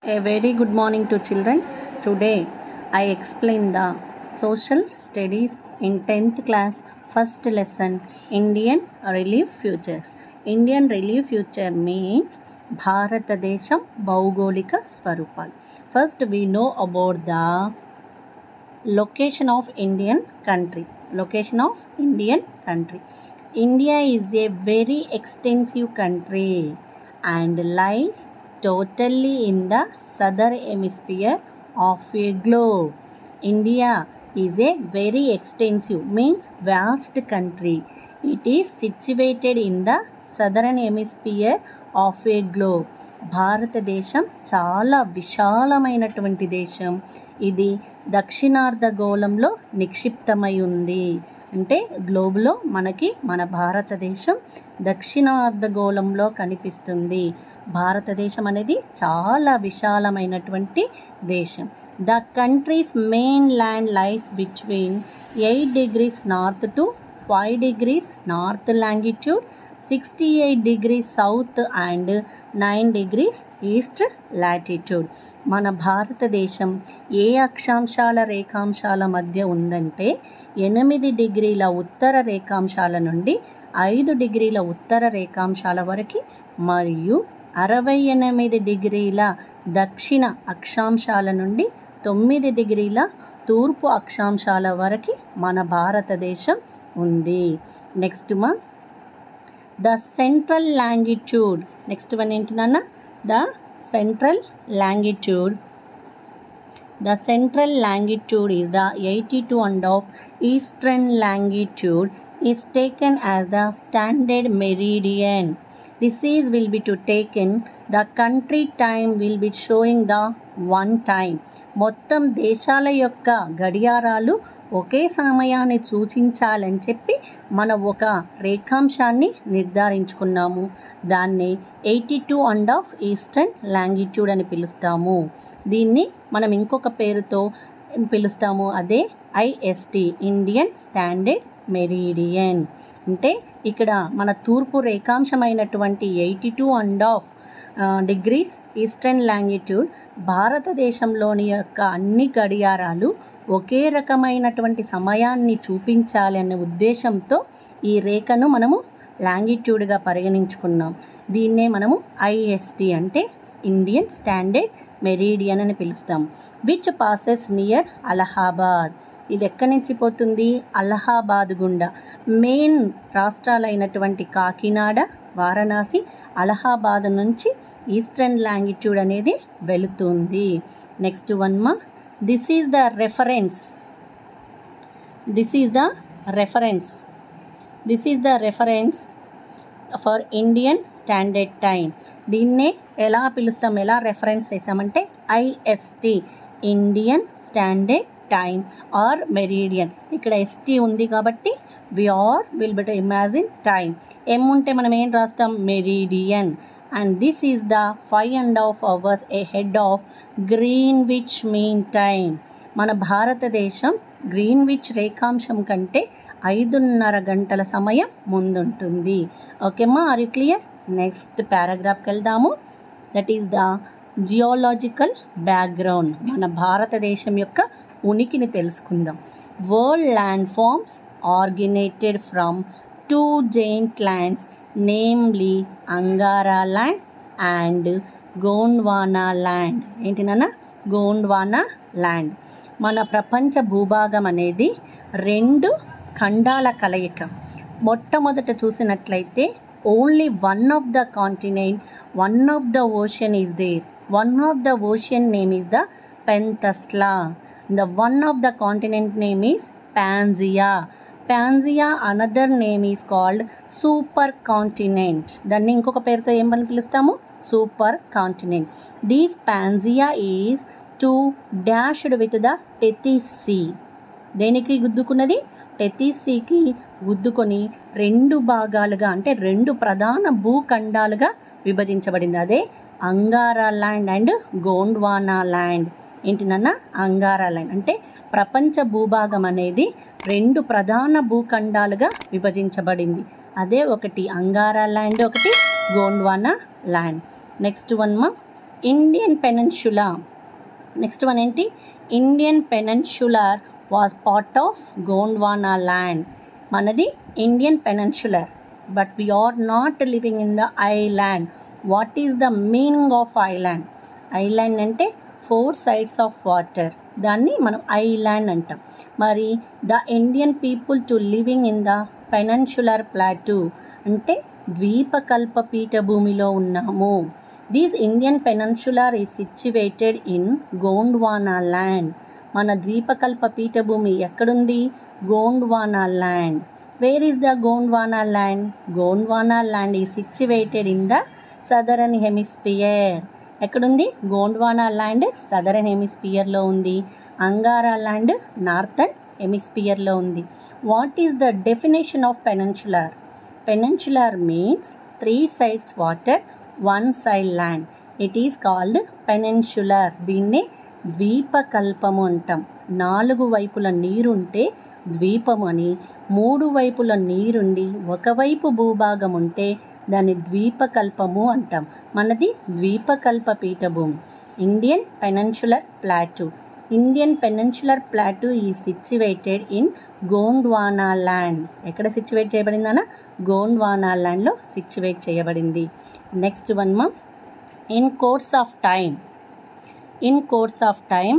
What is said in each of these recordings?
A very good morning to children. Today I explain the social studies in 10th class first lesson Indian Relief Future. Indian Relief Future means భారతదేశం భౌగోళిక స్వరూపాలు first we know about the location of Indian country location of Indian country India is a very extensive country and lies totally in the southern hemisphere of a globe. India is a very extensive, means vast country. It is situated in the southern hemisphere of a globe. భారతదేశం చాలా విశాలమైనటువంటి దేశం ఇది దక్షిణార్ధగోళంలో నిక్షిప్తమై ఉంది అంటే గ్లోబ్లో మనకి మన భారతదేశం దక్షిణార్ధగోళంలో కనిపిస్తుంది భారతదేశం అనేది చాలా విశాలమైనటువంటి దేశం the country's main land lies between eight degrees north to five degrees north longitude sixty eight degrees south and nine degrees east latitude మన భారతదేశం ఏ అక్షాంశాల రేఖాంశాల మధ్య ఉందంటే ఎనిమిది డిగ్రీల ఉత్తర రేఖాంశాల నుండి ఐదు డిగ్రీల ఉత్తర రేఖాంశాల వరకు మరియు అరవై ఎనిమిది డిగ్రీల దక్షిణ అక్షాంశాల నుండి తొమ్మిది డిగ్రీల తూర్పు అక్షాంశాల వరకు మన భారతదేశం ఉంది నెక్స్ట్ మా the central longitude next one ఏంటి నాన్న the central longitude the central longitude is the eighty two and half eastern longitude is taken as the standard meridian this is will be to taken the country time will be showing the one time మొత్తం దేశాల యొక్క గడియారాలు ఒకే సమయాన్ని సూచించాలని చెప్పి మన ఒక రేఖాంశాన్ని నిర్ధారించుకున్నాము దాన్ని eighty two and half eastern longitude అని పిలుస్తాము దీన్ని మనం ఇంకొక పేరుతో పిలుస్తాము అదే ఐఎస్టి ఇండియన్ స్టాండర్డ్ మెరీడియన్ అంటే ఇక్కడ మన తూర్పు రేఖాంశమైనటువంటి eighty two and half degrees eastern longitude భారతదేశంలోని యొక్క అన్ని గడియారాలు ఒకే రకమైనటువంటి సమయాన్ని చూపించాలి అనే ఉద్దేశంతో ఈ రేఖను మనము లాంగిట్యూడ్గా పరిగణించుకున్నాం దీన్నే మనము ఐఎస్టి అంటే ఇండియన్ స్టాండర్డ్ మెరీడియన్ అని పిలుస్తాం విచ్ పాసెస్ నియర్ అలహాబాద్ ఇది ఎక్కడి నుంచి పోతుంది అలహాబాద్ గుండా మెయిన్ రాష్ట్రాలైనటువంటి కాకినాడ వారణాసి అలహాబాద్ నుంచి ఈస్టర్న్ లాంగిట్యూడ్ అనేది వెళుతుంది నెక్స్ట్ వన్ మా this is the reference this is the reference this is the reference for Indian standard time దీన్నే ఎలా పిలుస్తాం ఎలా రెఫరెన్స్ చేసామంటే IST Indian standard time or meridian ఇక్కడ ఎస్టీ ఉంది కాబట్టి we are will bet imagine time ఎం ఉంటే మనం ఏం రాస్తాం meridian and this is the five and half hours A head of Greenwich mean time మన భారతదేశం గ్రీన్ విచ్ రేఖాంశం కంటే ఐదున్నర గంటల సమయం ముందుంటుంది ఓకేమ్మా ఆర్ యూ క్లియర్ నెక్స్ట్ పారాగ్రాఫ్కి వెళ్దాము that is the geological background మన భారతదేశం యొక్క ఉనికిని తెలుసుకుందాం world land forms originated from two giant lands namely Angara land and Gondwana land ఏంటి నాన్న గోండ్వానా ల్యాండ్ మన ప్రపంచ భూభాగం అనేది రెండు ఖండాల కలయిక మొట్టమొదట చూసినట్లయితే only one of the continent one of the ocean is there one of the ocean name is the Panthalassa the one of the continent name is Pangaea. Pangaea another name is called supercontinent. దాన్ని ఇంకొక పేరుతో ఏమని పిలుస్తాము super continent these Pangaea is to dashed with the Tethys sea దేనికి గుద్దుకున్నది Tethys సీకి గుద్దుకొని రెండు భాగాలుగా అంటే రెండు ప్రధాన భూఖండాలుగా విభజించబడింది అదే Angara land and Gondwana land ఏంటి నాన్న అంగారా ల్యాండ్ అంటే ప్రపంచ భూభాగం అనేది రెండు ప్రధాన భూఖండాలుగా విభజించబడింది అదే ఒకటి అంగారా ల్యాండ్ ఒకటి గోండ్వానా ల్యాండ్ నెక్స్ట్ వన్ మా ఇండియన్ పెనన్షులా నెక్స్ట్ వన్ ఏంటి Indian peninsular was part of Gondwana land మనది Indian peninsular but we are not living in the island what is the meaning of island island అంటే four sides of water దాన్ని మనం island అంటాం మరి the Indian people to living in the peninsular plateau అంటే ద్వీపకల్ప పీఠభూమిలో ఉన్నాము these Indian peninsular is situated in Gondwana land మన ద్వీపకల్ప పీఠభూమి ఎక్కడుంది Gondwana land where is the Gondwana land Gondwana land is situated in the southern hemisphere ఎక్కడుంది గోండ్వానా ల్యాండ్ సదరన్ హెమిస్పియర్లో ఉంది అంగారా ల్యాండ్ నార్థన్ హెమిస్పియర్లో ఉంది what is the definition of peninsular peninsular means three sides water one side land it is called peninsular దీన్నే ద్వీపకల్పము అంటాం నాలుగు వైపుల నీరుంటే ద్వీపం అని మూడు వైపుల నీరుండి ఒకవైపు భూభాగం ఉంటే దాన్ని ద్వీపకల్పము అంటాం మనది ద్వీపకల్ప పీఠభూమి Indian peninsular plateau Indian peninsular plateau ఈ సిచ్యువేటెడ్ ఇన్ గోండ్వానా ల్యాండ్ ఎక్కడ సిచ్యువేట్ చేయబడిందన్న గోండ్వానా ల్యాండ్లో సిచ్యువేట్ చేయబడింది నెక్స్ట్ వన్ మా in course of time in course of time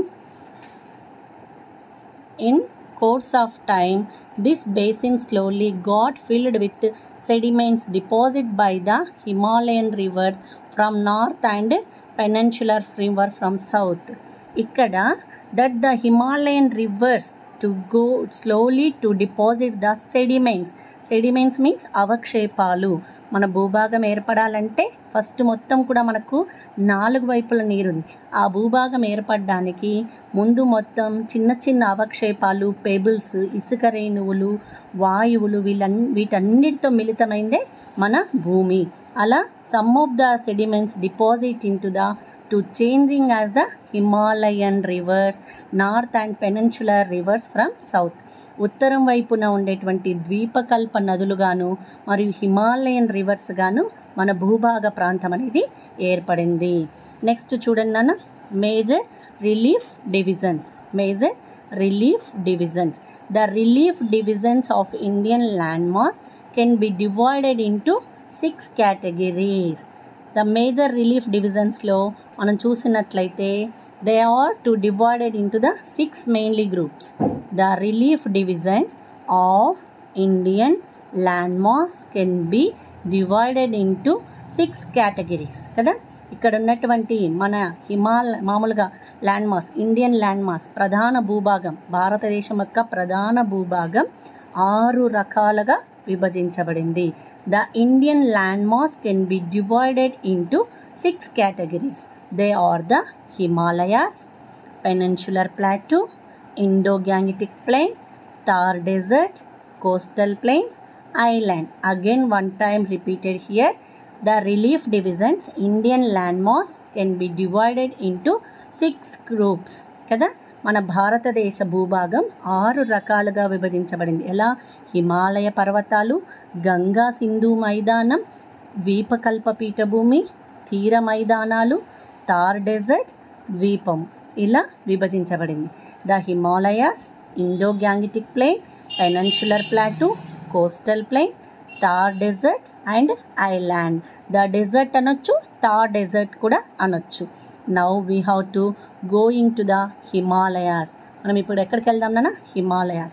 ఇన్ course of time this basin slowly got filled with sediments deposited by the himalayan rivers from north and peninsular river from south ఇక్కడ that the himalayan rivers to go slowly to deposit the sediments sediments means అవక్షేపాలు మన భూభాగం ఏర్పడాలంటే first మొత్తం కూడా మనకు నాలుగు వైపుల నీరుంది ఆ భూభాగం ఏర్పడడానికి ముందు మొత్తం చిన్న చిన్న అవక్షేపాలు పెబుల్స్ ఇసుక రేణువులు వాయువులు వీళ్ళన్ వీటన్నిటితో మిళితమైందే మన భూమి అలా some of the sediments deposit in to the to changing as the Himalayan rivers north and peninsular rivers from south ఉత్తరం వైపున ఉండేటువంటి ద్వీపకల్ప నదులుగాను మరియు హిమాలయన్ రివర్స్ గాను మన భూభాగ ప్రాంతం అనేది ఏర్పడింది నెక్స్ట్ చూడండి నాన్న major relief divisions major relief divisions the relief divisions of Indian land mass can be divided into six categories the major relief డివిజన్స్లో మనం చూసినట్లయితే they are to divided into the six mainly groups the relief division of Indian land mass can be divided into six categories కదా ఇక్కడ ఉన్నటువంటి మన హిమాల మామూలుగా land mass Indian land mass ప్రధాన భూభాగం భారతదేశం యొక్క ప్రధాన భూభాగం ఆరు రకాలుగా విభజించబడింది the Indian land mass can be divided into six categories they are the Himalayas peninsular plateau Indo Gangetic plain Thar desert coastal plains island again one time repeated here the relief divisions Indian land mass can be divided into six groups కదా మన భారతదేశ భూభాగం ఆరు రకాలుగా విభజించబడింది ఎలా హిమాలయ పర్వతాలు గంగా సింధు మైదానం ద్వీపకల్ప పీఠభూమి తీర మైదానాలు తార్ డెజర్ట్ ద్వీపం ఇలా విభజించబడింది the Himalayas Indo Gangetic plain peninsular plateau coastal plain Thar desert and island the desert అనొచ్చు తార్ డెజర్ట్ కూడా అనొచ్చు now we have to going to the Himalayas మనం ఇప్పుడు ఎక్కడికి వెళ్దాం నాన్న హిమాలయాస్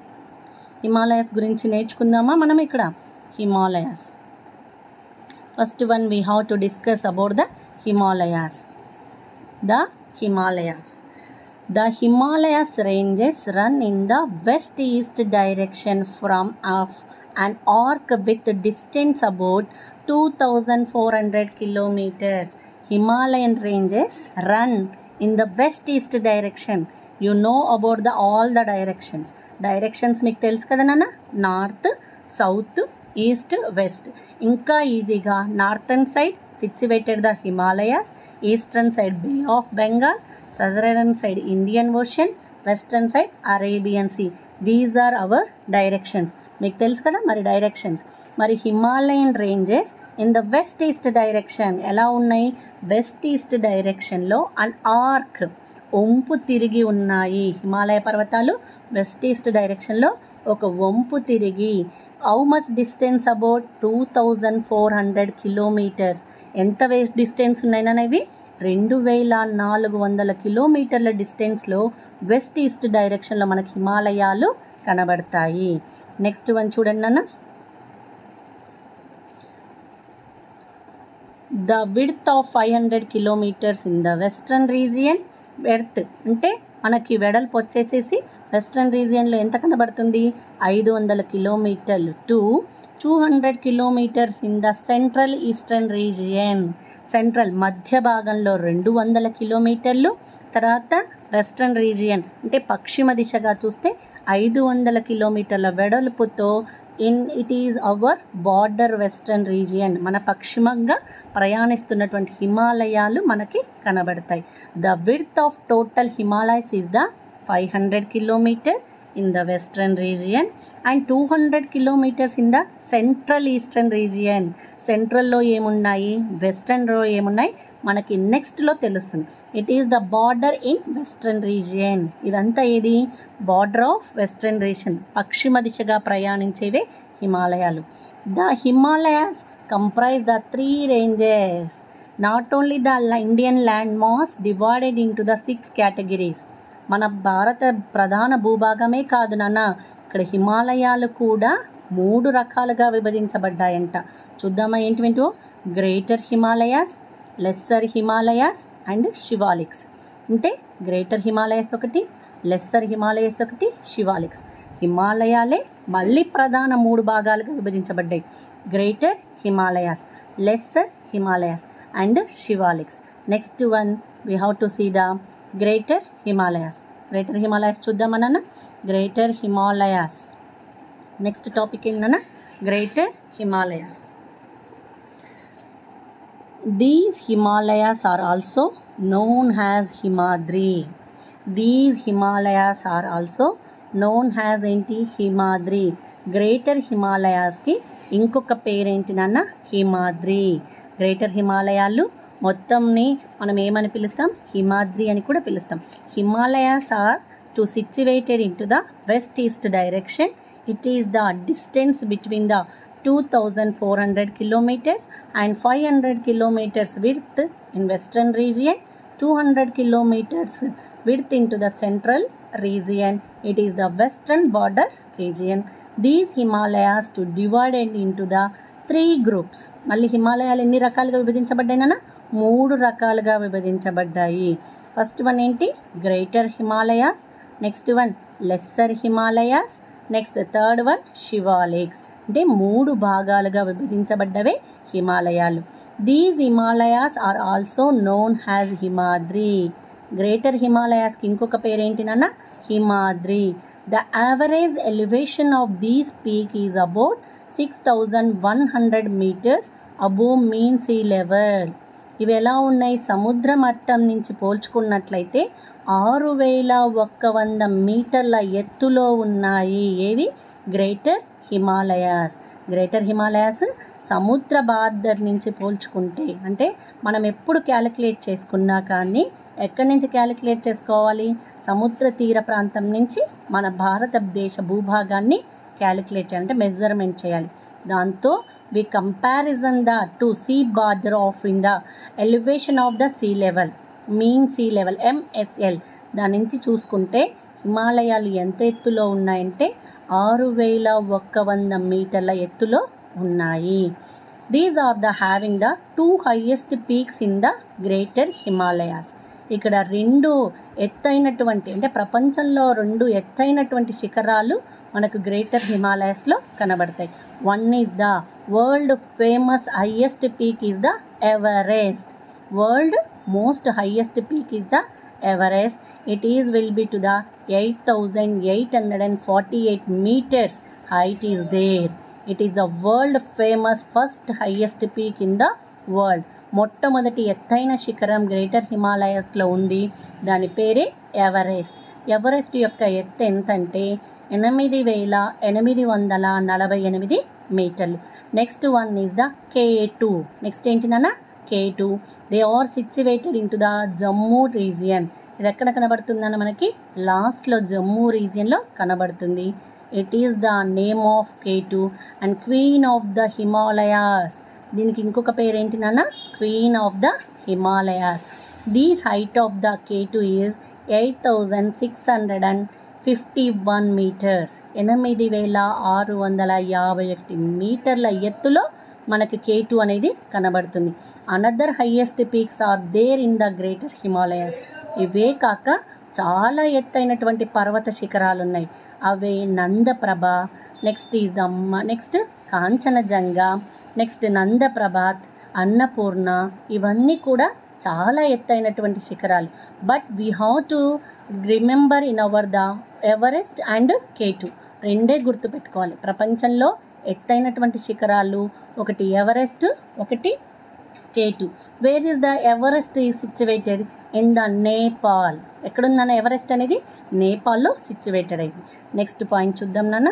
హిమాలయాస్ గురించి నేర్చుకుందామా మనం ఇక్కడ Himalayas first one we have to discuss about the Himalayas the Himalayas The Himalayas ranges run in the west east direction from of an arc with distance about 2400 kilometers. Himalayan ranges run in the west east direction. You know about the all the directions. Directions మీకు తెలుసు కదా నాన్న north south east west ఇంకా ఈజీగా northern side situated the Himalayas eastern side bay of Bengal southern side Indian ocean western side Arabian sea these are our directions మీకు తెలుసు కదా మరి డైరెక్షన్స్ మరి Himalayan ranges in the west east direction ఎలా ఉన్నాయి west east డైరెక్షన్లో అన్ ఆర్క్ వంపు తిరిగి ఉన్నాయి హిమాలయ పర్వతాలు వెస్ట్ ఈస్ట్ డైరెక్షన్లో ఒక వంపు తిరిగి how much distance about two thousand four hundred kilometres ఎంత వేస్ట్ డిస్టెన్స్ ఉన్నాయినా ఇవి రెండు వేల నాలుగు వందల కిలోమీటర్ల డిస్టెన్స్లో వెస్ట్ ఈస్ట్ డైరెక్షన్లో మనకి హిమాలయాలు కనబడతాయి నెక్స్ట్ వన్ చూడండి నాన్న the width of five hundred kilometres in the western region width అంటే మనకి వెడల్పు వచ్చేసేసి వెస్ట్రన్ రీజియన్లో ఎంత కనబడుతుంది ఐదు వందల కిలోమీటర్లు to two hundred kilometres in the central eastern region central మధ్య భాగంలో రెండు వందల కిలోమీటర్లు తర్వాత వెస్ట్రన్ రీజియన్ అంటే పశ్చిమ దిశగా చూస్తే ఐదు వందల కిలోమీటర్ల వెడల్పుతో in it is our border western region మన పశ్చిమంగా ప్రయాణిస్తున్నటువంటి హిమాలయాలు మనకి కనబడతాయి the width of total Himalayas is the five hundred kilometre in the western region and two hundred kilometres in the central eastern region సెంట్రల్లో ఏమున్నాయి వెస్ట్రన్లో ఏమున్నాయి మనకి నెక్స్ట్లో తెలుస్తుంది it is the border in western region ఇదంతా ఏది బార్డర్ ఆఫ్ వెస్ట్రన్ రీజియన్ పశ్చిమ దిశగా ప్రయాణించేవే హిమాలయాలు the Himalayas comprise the three ranges not only the Indian land mass divided into the six categories మన భారత ప్రధాన భూభాగమే కాదు నాన్న ఇక్కడ హిమాలయాలు కూడా మూడు రకాలుగా విభజించబడ్డాయంట చూద్దామా ఏంటివేంటో greater Himalayas lesser Himalayas and Shivaliks అంటే గ్రేటర్ హిమాలయస్ ఒకటి లెస్సర్ హిమాలయస్ ఒకటి శివాలిక్స్ హిమాలయాలే మళ్ళీ ప్రధాన మూడు భాగాలుగా విభజించబడ్డాయి greater Himalayas lesser Himalayas and Shivaliks next one we have to see the greater Himalayas greater Himalayas చూద్దామన్నా గ్రేటర్ హిమాలయాస్ నెక్స్ట్ టాపిక్ ఏంటన్నా greater Himalayas these Himalayas are also known as Himadri these Himalayas are also known as ఏంటి హిమాద్రి గ్రేటర్ హిమాలయాస్కి ఇంకొక పేరేంటి నాన్న హిమాద్రి గ్రేటర్ హిమాలయాలు మొత్తంని మనం ఏమని పిలుస్తాం హిమాద్రి అని కూడా పిలుస్తాం Himalayas are to situated in to the west east direction it is the distance between the 2400 kilometers and 500 kilometers width in western region 200 kilometers width into the central region it is the western border region these himalayas to divided into the three groups మళ్ళీ హిమాలయాలు ఎన్ని రకాలుగా విభజించబడ్డాయినా మూడు రకాలుగా విభజించబడ్డాయి first one ఏంటి greater Himalayas next one lesser Himalayas next third one Shivaliks అంటే మూడు భాగాలుగా విభజించబడ్డవే హిమాలయాలు these Himalayas are also known as Himadri greater హిమాలయాస్కి ఇంకొక పేరేంటినన్నా Himadri the average elevation of these peak is about six thousand one hundred metres above mean sea level ఇవి ఎలా ఉన్నాయి సముద్ర మట్టం నుంచి పోల్చుకున్నట్లయితే ఆరు వేల ఒక్క వంద మీటర్ల ఎత్తులో ఉన్నాయి ఏవి గ్రేటర్ హిమాలయాస్ గ్రేటర్ హిమాలయాస్ సముద్ర బార్డర్ నుంచి పోల్చుకుంటే అంటే మనం ఎప్పుడు క్యాలిక్యులేట్ చేసుకున్నా కానీ ఎక్కడి నుంచి క్యాలిక్యులేట్ చేసుకోవాలి సముద్ర తీర ప్రాంతం నుంచి మన భారతదేశ భూభాగాన్ని క్యాలిక్యులేట్ చేయాలి అంటే మెజర్మెంట్ చేయాలి దాంతో we comparison the to sea border of in the elevation of the sea level mean sea level MSL దాని నుంచి చూసుకుంటే హిమాలయాలు ఎంత ఎత్తులో ఉన్నాయంటే ఆరు వేల ఒక్క వంద మీటర్ల ఎత్తులో ఉన్నాయి these are the having the two highest peaks in the greater Himalayas ఇక్కడ రెండు ఎత్తైనటువంటి అంటే ప్రపంచంలో రెండు ఎత్తైనటువంటి శిఖరాలు మనకు గ్రేటర్ హిమాలయస్లో కనబడతాయి one is the world famous highest peak is the Everest world most highest peak is the Everest it is will be to the 8848 meters height is there it is the world famous first highest peak in the world మొట్టమొదటి ఎత్తైన శిఖరం greater హిమాలయస్లో ఉంది దాని పేరే Everest Everest యొక్క ఎత్తు ఎంతంటే ఎనిమిది వేల ఎనిమిది వందల నలభై ఎనిమిది మీటర్లు next one is the K two next ఏంటి నాన్న K two they are situated in to the Jammu region ఇది ఎక్కడ కనబడుతుందన్న మనకి లాస్ట్లో జమ్మూ రీజియన్లో కనబడుతుంది it is the name of K two and queen of the Himalayas దీనికి ఇంకొక పేరు ఏంటి నాన్న queen of the Himalayas these height of the K two is eight thousand six hundred and fifty one metres ఎనిమిది వేల ఆరు వందల యాభై ఒకటి మీటర్ల ఎత్తులో మనకి కే టూ అనేది కనబడుతుంది another highest peaks are there in the greater Himalayas ఇవే కాక చాలా ఎత్తైనటువంటి పర్వత శిఖరాలు ఉన్నాయి అవే నందప్రభ నెక్స్ట్ ఈజ్ దమ్మ నెక్స్ట్ కాంచనజంగా నెక్స్ట్ నందప్రభాత్ అన్నపూర్ణ ఇవన్నీ కూడా చాలా ఎత్తైనటువంటి శిఖరాలు but we have to remember in our the Everest and K two రెండే గుర్తుపెట్టుకోవాలి ప్రపంచంలో ఎత్తైనటువంటి శిఖరాలు ఒకటి ఎవరెస్ట్ ఒకటి K two where is the Everest ఈ సిచ్యువేటెడ్ ఇన్ ద నేపాల్ ఎక్కడుందన్న ఎవరెస్ట్ అనేది నేపాల్లో సిచ్యువేటెడ్ అయింది నెక్స్ట్ పాయింట్ చూద్దాం నాన్న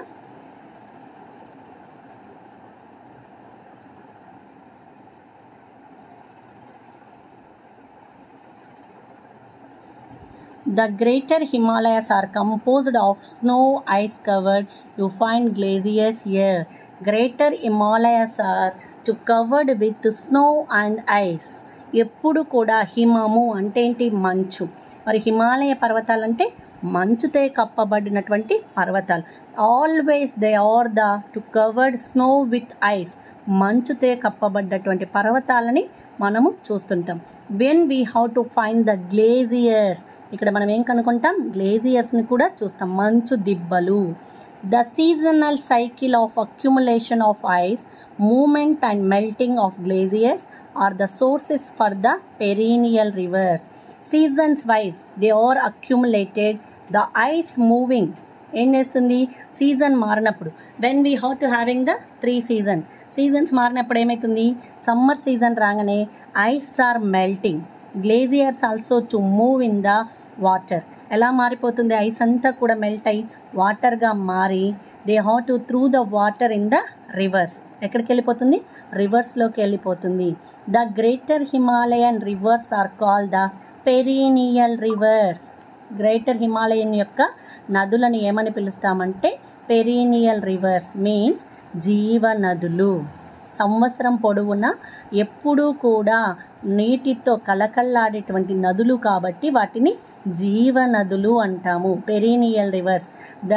The greater Himalayas are composed of snow ice covered. You find glaciers here. Greater Himalayas are to covered with snow and ice. ఎప్పుడు కూడా హిమము అంటే ఏంటి మంచు మరి హిమాలయ పర్వతాలు అంటే మంచుతో కప్పబడినటువంటి పర్వతాలు always they are the to covered snow with ice మంచుతో కప్పబడ్డటువంటి పర్వతాలని మనము చూస్తుంటాం when we how to find the glaciers ఇక్కడ మనం ఏం కనుక్కుంటాం గ్లేజియర్స్ని కూడా చూస్తాం మంచు దిబ్బలు the seasonal cycle of accumulation of ice movement and melting of glaciers are the sources for the perennial rivers seasons wise they are accumulated the ice moving ఏం చేస్తుంది సీజన్ మారినప్పుడు when we how to having the three season seasons మారినప్పుడు ఏమవుతుంది summer season రాగానే ice are melting glaciers also to move in the water ఎలా మారిపోతుంది ice అంతా కూడా మెల్ట్ అయ్యి వాటర్గా మారి they how to through the water in the rivers ఎక్కడికి వెళ్ళిపోతుంది రివర్స్లోకి వెళ్ళిపోతుంది the greater Himalayan rivers are call the perennial rivers greater Himalayan యొక్క నదులను ఏమని పిలుస్తామంటే పెరీనియల్ రివర్స్ మీన్స్ జీవనదులు సంవత్సరం పొడవునా ఎప్పుడూ కూడా నీటితో కలకల్లాడేటువంటి నదులు కాబట్టి వాటిని జీవనదులు అంటాము perennial rivers the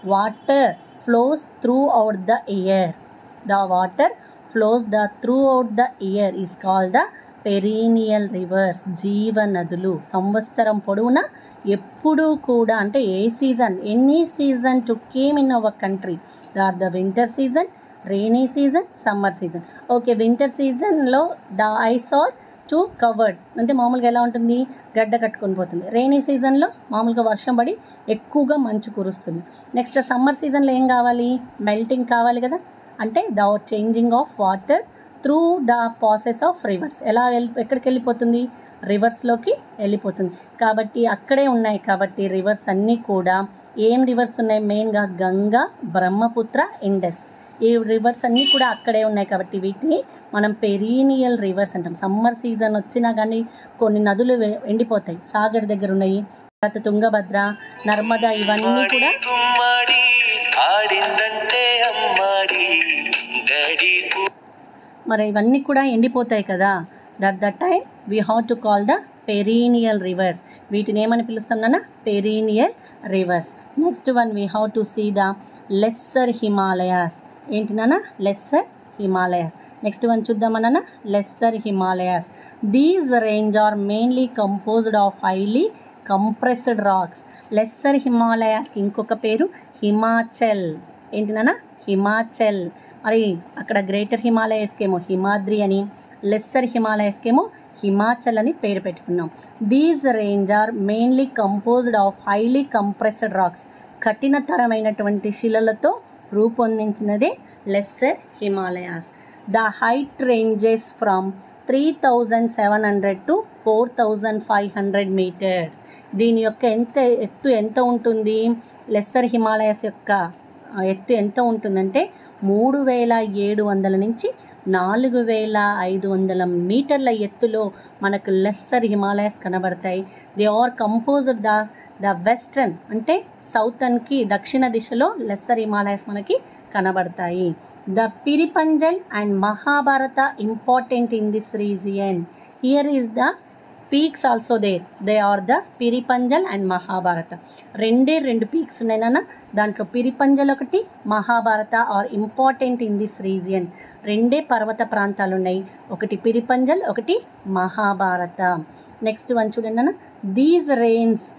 water flows throughout the year the water flows the throughout the year is called the perennial rivers జీవనదులు సంవత్సరం పొడవునా ఎప్పుడూ కూడా అంటే ఏ season any season to came in our country the are the winter season rainy season summer season okay winter సీజన్లో the ice are to covered అంటే మామూలుగా ఎలా ఉంటుంది గడ్డ కట్టుకొని పోతుంది రెయినీ సీజన్లో మామూలుగా వర్షం పడి ఎక్కువగా మంచు కురుస్తుంది నెక్స్ట్ సమ్మర్ సీజన్లో ఏం కావాలి మెల్టింగ్ కావాలి కదా అంటే the changing of water through the process of rivers ఎలా వెళ్ళి ఎక్కడికి వెళ్ళిపోతుంది రివర్స్లోకి వెళ్ళిపోతుంది కాబట్టి అక్కడే ఉన్నాయి కాబట్టి రివర్స్ అన్నీ కూడా ఏం రివర్స్ ఉన్నాయి మెయిన్గా గంగా బ్రహ్మపుత్ర ఇండస్ ఈ రివర్స్ అన్నీ కూడా అక్కడే ఉన్నాయి కాబట్టి వీటిని మనం పెరీనియల్ రివర్స్ అంటాం సమ్మర్ సీజన్ వచ్చినా కానీ కొన్ని నదులు వె- ఎండిపోతాయి సాగర్ దగ్గర ఉన్నాయి తర్వాత తుంగభద్ర నర్మదా ఇవన్నీ కూడా గుమ్మడి ఆడిందంటే అమ్మాడి డాడీ మరి ఇవన్నీ కూడా ఎండిపోతాయి కదా that the time we have to call the perennial rivers వీటిని ఏమని పిలుస్తాం నాన్న perennial rivers next one we have to see the lesser Himalayas ఏంటి నాన్న లెస్సర్ హిమాలయాస్ నెక్స్ట్ వన్ చూద్దామన్నా lesser Himalayas these range are mainly composed of highly compressed rocks lesser హిమాలయాస్కి ఇంకొక పేరు హిమాచల్ ఏంటి నాన్న హిమాచల్ మరి అక్కడ గ్రేటర్ హిమాలయస్కేమో హిమాద్రి అని లెస్సర్ హిమాలయస్కేమో హిమాచల్ అని పేరు పెట్టుకున్నాం these range are mainly composed of highly compressed rocks కఠినతరమైనటువంటి శిలలతో రూపొందించినదే lesser Himalayas the height ranges from three thousand seven hundred to four thousand five hundred metres దీని యొక్క ఎంత ఎత్తు ఎంత ఉంటుంది లెస్సర్ హిమాలయస్ యొక్క ఆ ఎత్తు ఎంత ఉంటుందంటే మూడు వేల ఏడు వందల నుంచి నాలుగు వేల ఐదు వందల మీటర్ల ఎత్తులో మనకు లెస్సర్ హిమాలయస్ కనబడతాయి they are composed the the western అంటే సౌతర్న్కి దక్షిణ దిశలో లెస్సర్ హిమాలయస్ మనకి కనబడతాయి the Pir Panjal and Mahabharata important in this region here is the peaks also there they are the Pir Panjal and Mahabharata రెండే రెండు పీక్స్ ఉన్నాయి నాన్న దాంట్లో పిరిపంజల్ ఒకటి Mahabharata are important in this region రెండే పర్వత ప్రాంతాలు ఉన్నాయి ఒకటి పిరిపంజల్ ఒకటి మహాభారత నెక్స్ట్ వన్ చూడండి నాన్న these range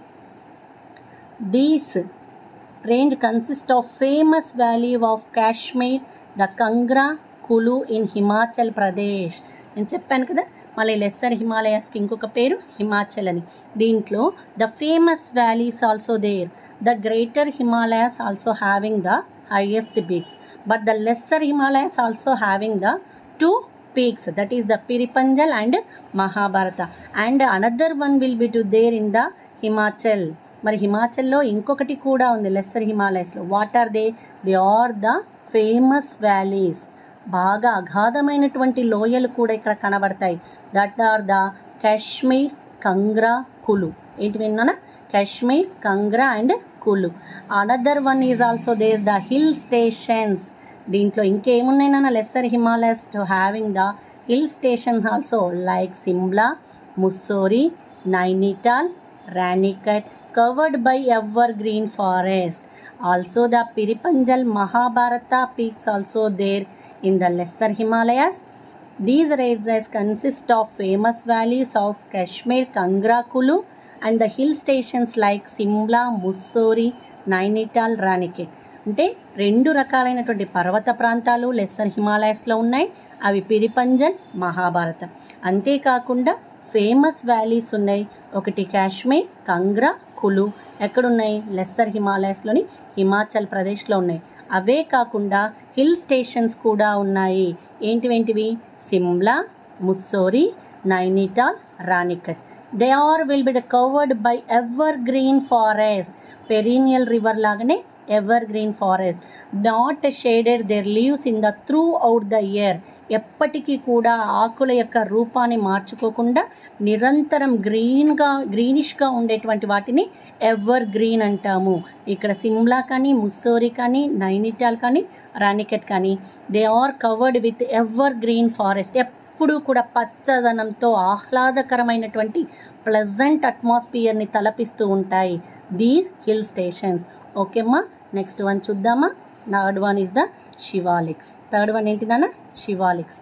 these range consists of famous valley of Kashmir, the Kangra, Kulu in Himachal Pradesh నేను చెప్పాను కదా మళ్ళీ లెస్సర్ హిమాలయాస్కి ఇంకొక పేరు హిమాచల్ అని దీంట్లో the famous valleys also there the greater Himalayas also having the highest peaks but the lesser Himalayas also having the two peaks that is the piripanjal and mahabharata and another one will be to there in the himachal మరి హిమాచల్లో ఇంకొకటి కూడా ఉంది లెస్సర్ హిమాలయస్లో what are they they are the famous valleys బాగా అగాధమైనటువంటి లోయలు కూడా ఇక్కడ కనబడతాయి that are the Kashmir Kangra Kulu ఏంటి విన్నానా Kashmir Kangra and Kulu another one is also there the hill stations దీంట్లో ఇంకేమున్నాయి నాన్న lesser Himalayas to having the hill stations also like Shimla Mussoorie Nainital Ranikhet covered by evergreen forest. Also the Piripanjal Mahabharata peaks also there in the lesser Himalayas. These ranges consist of famous valleys of Kashmir, Kangra, Kulu and the hill stations like Simla, Mussoorie, Nainital, Ranikhet. అంటే రెండు రకాలైనటువంటి పర్వత ప్రాంతాలు lesser హిమాలయస్లో ఉన్నాయి అవి పిరిపంజల్ మహాభారతం అంతేకాకుండా famous valleys ఉన్నాయి ఒకటి కాశ్మీర్ కంగ్రా కులు ఎక్కడున్నాయి లెస్సర్ హిమాలయస్లోని హిమాచల్ ప్రదేశ్లో ఉన్నాయి అవే కాకుండా హిల్ స్టేషన్స్ కూడా ఉన్నాయి ఏంటివేంటివి Shimla Mussoorie Nainital Ranikhet they are will be covered by evergreen forest perennial river లాగానే evergreen forest not shedded their leaves in the throughout the year ఎప్పటికీ కూడా ఆకుల యొక్క రూపాన్ని మార్చుకోకుండా నిరంతరం గ్రీన్గా గ్రీనిష్గా ఉండేటువంటి వాటిని ఎవర్ గ్రీన్ అంటాము ఇక్కడ సిమ్లా కానీ ముస్సోరి కానీ నైనిటాల్ కానీ రానికెట్ కానీ they are covered with evergreen forest ఎప్పుడూ కూడా పచ్చదనంతో ఆహ్లాదకరమైనటువంటి ప్లెజెంట్ అట్మాస్ఫియర్ని తలపిస్తూ ఉంటాయి దీస్ హిల్ స్టేషన్స్ ఓకేమ్మా నెక్స్ట్ వన్ చూద్దామా third one is the Shivaliks third one ఏంటి నాన్న Shivaliks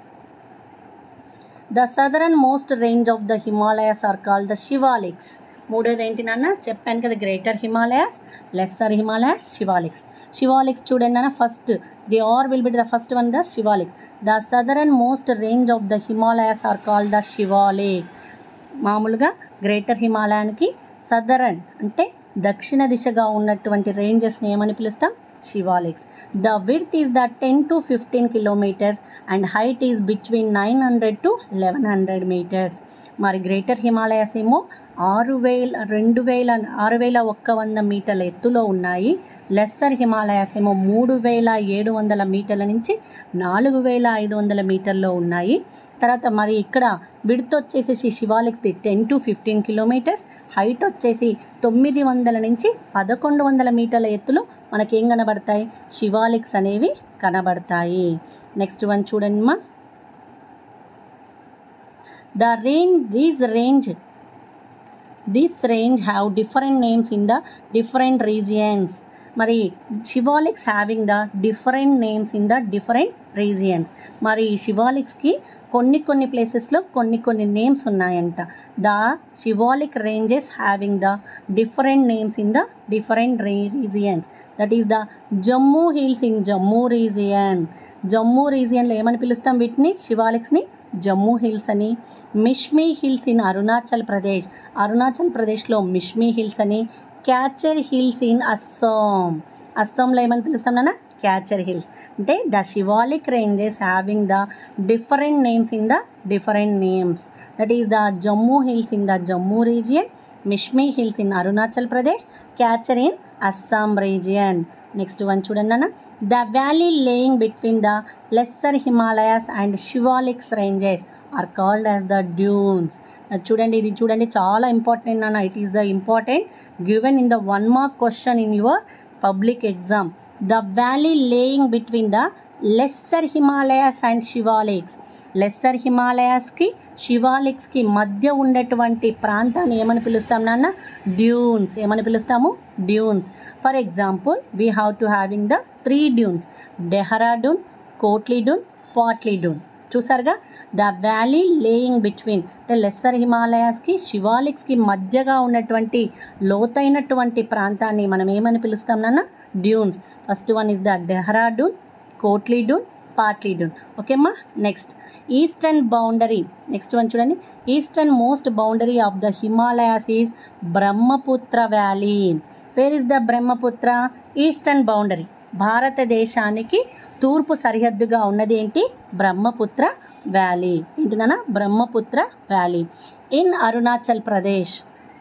the southernmost range of the Himalayas are called the Shivaliks మూడోది ఏంటి నాన్న చెప్పాను కదా greater Himalayas lesser Himalayas Shivaliks Shivaliks చూడండి నాన్న first the are will be the first one the Shivaliks the southernmost range of the Himalayas are called the Shivaliks మామూలుగా greater హిమాలయానికి southern అంటే దక్షిణ దిశగా ఉన్నటువంటి రేంజెస్ని ఏమని పిలుస్తాం Shivaliks the width is the ten to fifteen kilometres and height is between nine hundred to eleven hundred metres మరి greater Himalayas ఏమో ఆరు వేల రెండు వేల ఆరు వేల ఒక్క వంద మీటర్ల ఎత్తులో ఉన్నాయి లెస్సర్ హిమాలయాస్ ఏమో మూడు వేల ఏడు వందల మీటర్ల నుంచి నాలుగు వేల ఐదు వందల మీటర్లో ఉన్నాయి తర్వాత మరి ఇక్కడ విడ్త్ వచ్చేసి శివాలిక్స్ది ten to fifteen kilometres height వచ్చేసి తొమ్మిది వందల నుంచి పదకొండు వందల మీటర్ల ఎత్తులో మనకేం కనబడతాయి శివాలిక్స్ అనేవి కనబడతాయి నెక్స్ట్ వన్ చూడండి మా the range these range this range have different names in the different regions మరి Shivaliks having the different names in the different regions మరి శివాలిక్స్కి కొన్ని కొన్ని ప్లేసెస్లో కొన్ని కొన్ని నేమ్స్ ఉన్నాయంట the Shivalik ranges having the different names in the different regions that is the Jammu hills in Jammu region Jammu రీజియన్లో ఏమని పిలుస్తాం వీటిని శివాలిక్స్ని జమ్మూ హిల్స్ అని మిష్మీ హిల్స్ ఇన్ అరుణాచల్ ప్రదేశ్ అరుణాచల్ ప్రదేశ్లో మిష్మీ హిల్స్ అని క్యాచర్ హిల్స్ ఇన్ అస్సాం అస్సాంలో ఏమని పిలుస్తాం నాన్న క్యాచర్ హిల్స్ అంటే the Shivalik ranges having the different names in the different names that is the Jammu hills in the Jammu region Mishmi hills in Arunachal Pradesh Cachar in Assam region next one చూడండి నాన్న the valley laying between the lesser Himalayas and Shivaliks ranges are called as the dunes చూడండి ఇది చూడండి చాలా important నాన్న it is the important given in the one mark question in your public exam the valley laying between the lesser Himalayas and Shivaliks lesser హిమాలయాస్కి శివాలిక్స్కి మధ్య ఉండేటువంటి ప్రాంతాన్ని ఏమని పిలుస్తాం నాన్న డ్యూన్స్ ఏమని పిలుస్తాము dunes for example we have to having the three dunes Dehradun Kotlidun Patlidun చూసారుగా ద వ్యాలీ లేయింగ్ బిట్వీన్ అంటే లెస్సర్ హిమాలయాస్కి శివాలిక్స్కి మధ్యగా ఉన్నటువంటి లోతైనటువంటి ప్రాంతాన్ని మనం ఏమని పిలుస్తాం నాన్న dunes first one is the Dehradun Kotlidun Patlidun ఓకేమ్మా next eastern boundary next one చూడండి easternmost boundary of the Himalayas is Brahmaputra valley where is the Brahmaputra eastern boundary భారతదేశానికి తూర్పు సరిహద్దుగా ఉన్నది ఏంటి బ్రహ్మపుత్ర వ్యాలీ ఏంటిదన్నా Brahmaputra valley in Arunachal Pradesh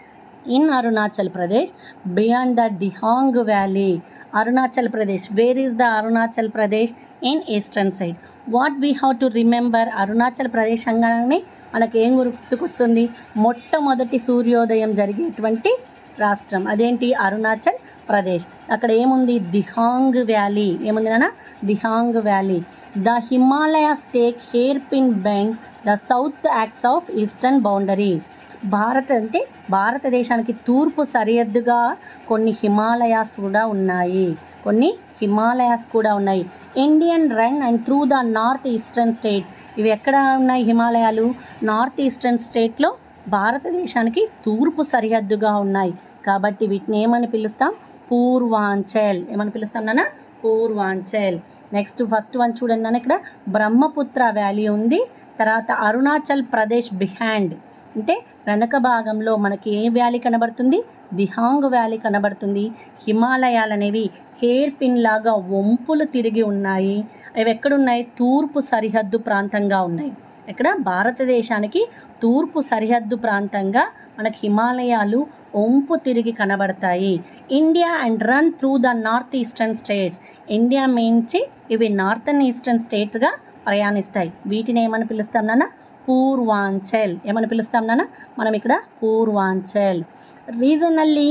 in Arunachal Pradesh beyond the Dihang valley Arunachal Pradesh where is the Arunachal Pradesh in eastern side what we have to remember Arunachal Pradesh అనగానే మనకి ఏం గుర్తుకొస్తుంది మొట్టమొదటి సూర్యోదయం జరిగేటువంటి రాష్ట్రం అదేంటి అరుణాచల్ ప్రదేశ్ అక్కడ ఏముంది దిహాంగ్ వ్యాలీ ఏముంది నాన్న Dihang valley the Himalayas take hairpin bend the south acts of eastern boundary Bharat అంటే భారతదేశానికి తూర్పు సరిహద్దుగా కొన్ని హిమాలయాస్ కూడా ఉన్నాయి కొన్ని హిమాలయాస్ కూడా ఉన్నాయి Indian run and through the north eastern states ఇవి ఎక్కడ ఉన్నాయి హిమాలయాలు నార్త్ ఈస్టర్న్ స్టేట్లో భారతదేశానికి తూర్పు సరిహద్దుగా ఉన్నాయి కాబట్టి వీటిని ఏమని పిలుస్తాం పూర్వాంచల్ ఏమని పిలుస్తాం నాన్న పూర్వాంచల్ నెక్స్ట్ ఫస్ట్ వన్ చూడండి నాన్న ఇక్కడ బ్రహ్మపుత్ర వ్యాలీ ఉంది తర్వాత అరుణాచల్ ప్రదేశ్ బిహాండ్ అంటే వెనక భాగంలో మనకి ఏ వ్యాలీ కనబడుతుంది దిహాంగ్ వ్యాలీ కనబడుతుంది హిమాలయాలు అనేవి హెయిర్ పిన్ లాగా వంపులు తిరిగి ఉన్నాయి అవి ఎక్కడున్నాయి తూర్పు సరిహద్దు ప్రాంతంగా ఉన్నాయి ఇక్కడ భారతదేశానికి తూర్పు సరిహద్దు ప్రాంతంగా మనకి హిమాలయాలు వంపు తిరిగి కనబడతాయి India and run through the north eastern states India మించి ఇవి నార్థన్ ఈస్టర్న్ స్టేట్స్గా ప్రయాణిస్తాయి వీటిని ఏమని పిలుస్తాం నాన్న పూర్వాంచల్ ఏమని పిలుస్తాం నాన్న మనం ఇక్కడ Purvanchal regionally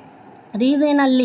regionally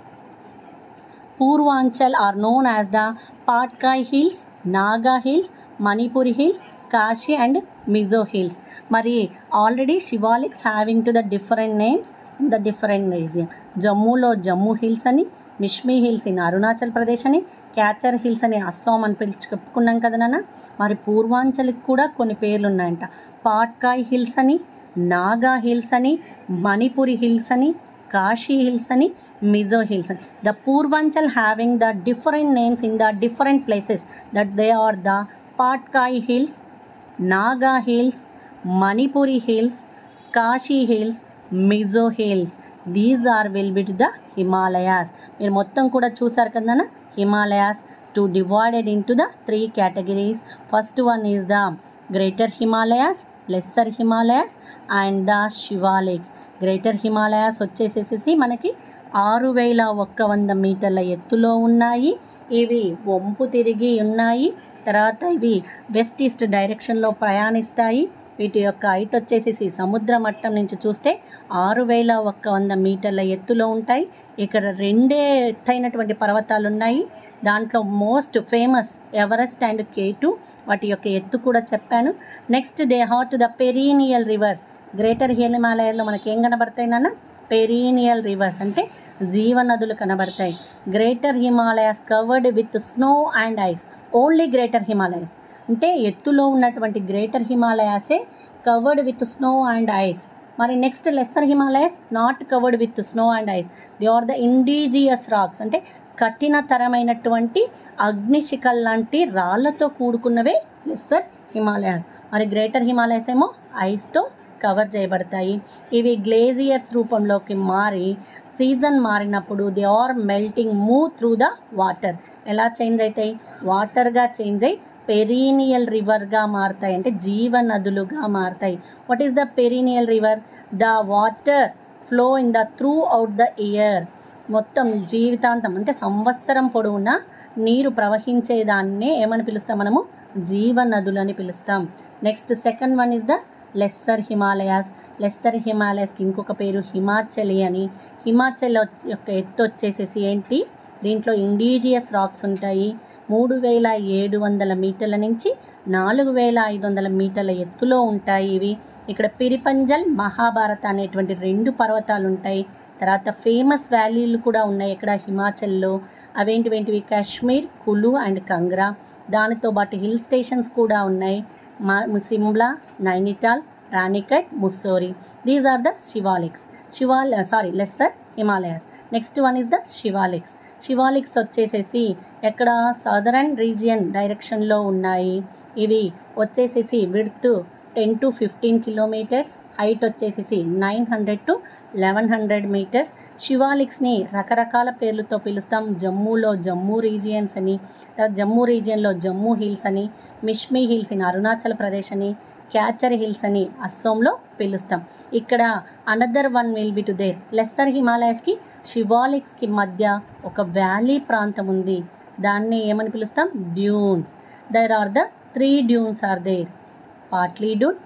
Purvanchal are known as the Patkai hills Naga hills Manipuri hills Khasi and Mizo hills మరి already Shivaliks having to the different names in the different region జమ్మూలో జమ్మూ హిల్స్ అని మిష్మీ హిల్స్ ఇన్ అరుణాచల్ ప్రదేశ్ అని క్యాచర్ హిల్స్ అని అస్సాం అని పిలిచి చెప్పుకున్నాం కదా నాన్న మరి పూర్వాంచల్కి కూడా కొన్ని పేర్లు ఉన్నాయంట పాట్కాయ్ హిల్స్ అని నాగా హిల్స్ అని మణిపురి హిల్స్ అని కాశీ హిల్స్ అని మిజో హిల్స్ అని the Purvanchal having the different names in the different places that they are the Patkai hills Naga hills Manipuri hills Khasi hills Mizo hills these are will be to the Himalayas మీరు మొత్తం కూడా చూసారు కదా Himalayas to divided in to the three categories first one is the greater Himalayas lesser Himalayas and the Shivaliks greater Himalayas వచ్చేసేసి మనకి ఆరు వేల ఒక్క వంద మీటర్ల ఎత్తులో ఉన్నాయి ఇవి వంపు తిరిగి ఉన్నాయి తర్వాత ఇవి వెస్ట్ ఈస్ట్ డైరెక్షన్లో ప్రయాణిస్తాయి వీటి యొక్క హైట్ వచ్చేసేసి సముద్ర మట్టం నుంచి చూస్తే ఆరు వేల ఒక్క వంద మీటర్ల ఎత్తులో ఉంటాయి ఇక్కడ రెండే ఎత్తైనటువంటి పర్వతాలు ఉన్నాయి దాంట్లో most famous Everest and K two వాటి యొక్క ఎత్తు కూడా చెప్పాను next they hot the perennial rivers greater హిమాలయాల్లో మనకి ఏం కనబడతాయి నాన్న పెరీనియల్ రివర్స్ అంటే జీవనదులు కనబడతాయి greater Himalayas covered with snow and ice only greater Himalayas అంటే ఎత్తులో ఉన్నటువంటి గ్రేటర్ హిమాలయాసే covered with snow and ice మరి next lesser Himalayas not covered with snow and ice they are the indigenous rocks అంటే కఠినతరమైనటువంటి అగ్నిశిఖల్ లాంటి రాళ్లతో కూడుకున్నవే లెస్సర్ హిమాలయాస్ మరి గ్రేటర్ హిమాలయస్ ఏమో ఐస్తో కవర్ చేయబడతాయి ఇవి గ్లేజియర్స్ రూపంలోకి మారి సీజన్ మారినప్పుడు they are melting move through the water ఎలా చేంజ్ అవుతాయి వాటర్గా చేంజ్ అయ్యి పెరీనియల్ రివర్గా మారుతాయి అంటే జీవనదులుగా మారుతాయి what is the perennial river the water flow in the throughout the year మొత్తం జీవితాంతం అంటే సంవత్సరం పొడవునా నీరు ప్రవహించేదాన్నే ఏమని పిలుస్తాం మనము జీవ నదులు అని పిలుస్తాం next second one is the lesser Himalayas lesser హిమాలయాస్కి ఇంకొక పేరు హిమాచలి అని హిమాచల్ వచ్చ- యొక్క ఎత్తు వచ్చేసేసి ఏంటి దీంట్లో ఇండీజియస్ రాక్స్ ఉంటాయి మూడు వేల ఏడు వందల మీటర్ల నుంచి నాలుగు వేల ఐదు వందల మీటర్ల ఎత్తులో ఉంటాయి ఇవి ఇక్కడ పిరిపంజల్ మహాభారత అనేటువంటి రెండు పర్వతాలు ఉంటాయి తర్వాత ఫేమస్ వ్యాలీలు కూడా ఉన్నాయి ఇక్కడ హిమాచల్లో అవేంటివేంటివి కాశ్మీర్ కులు అండ్ కంగ్రా దానితో పాటు హిల్ స్టేషన్స్ కూడా ఉన్నాయి మా Shimla Nainital Ranikhet Mussoorie these are the Shivaliks Shival sorry lesser Himalayas next one is the Shivaliks Shivaliks వచ్చేసేసి ఎక్కడ సదరన్ రీజియన్ డైరెక్షన్లో ఉన్నాయి ఇవి వచ్చేసేసి width ten to fifteen kilometres height వచ్చేసేసి nine hundred to eleven hundred metres శివాలిక్స్ని రకరకాల పేర్లతో పిలుస్తాం జమ్మూలో జమ్మూ రీజియన్స్ అని తర్వాత జమ్మూ రీజియన్లో జమ్మూ హిల్స్ అని మిష్మి హిల్స్ ఇన్ అరుణాచల్ ప్రదేశ్ అని క్యాచర్ హిల్స్ అని అస్సోంలో పిలుస్తాం ఇక్కడ another one will be to there lesser హిమాలయస్కి శివాలిక్స్కి మధ్య ఒక వ్యాలీ ప్రాంతం ఉంది దాన్ని ఏమని పిలుస్తాం dunes there are the three dunes are there Patli Dun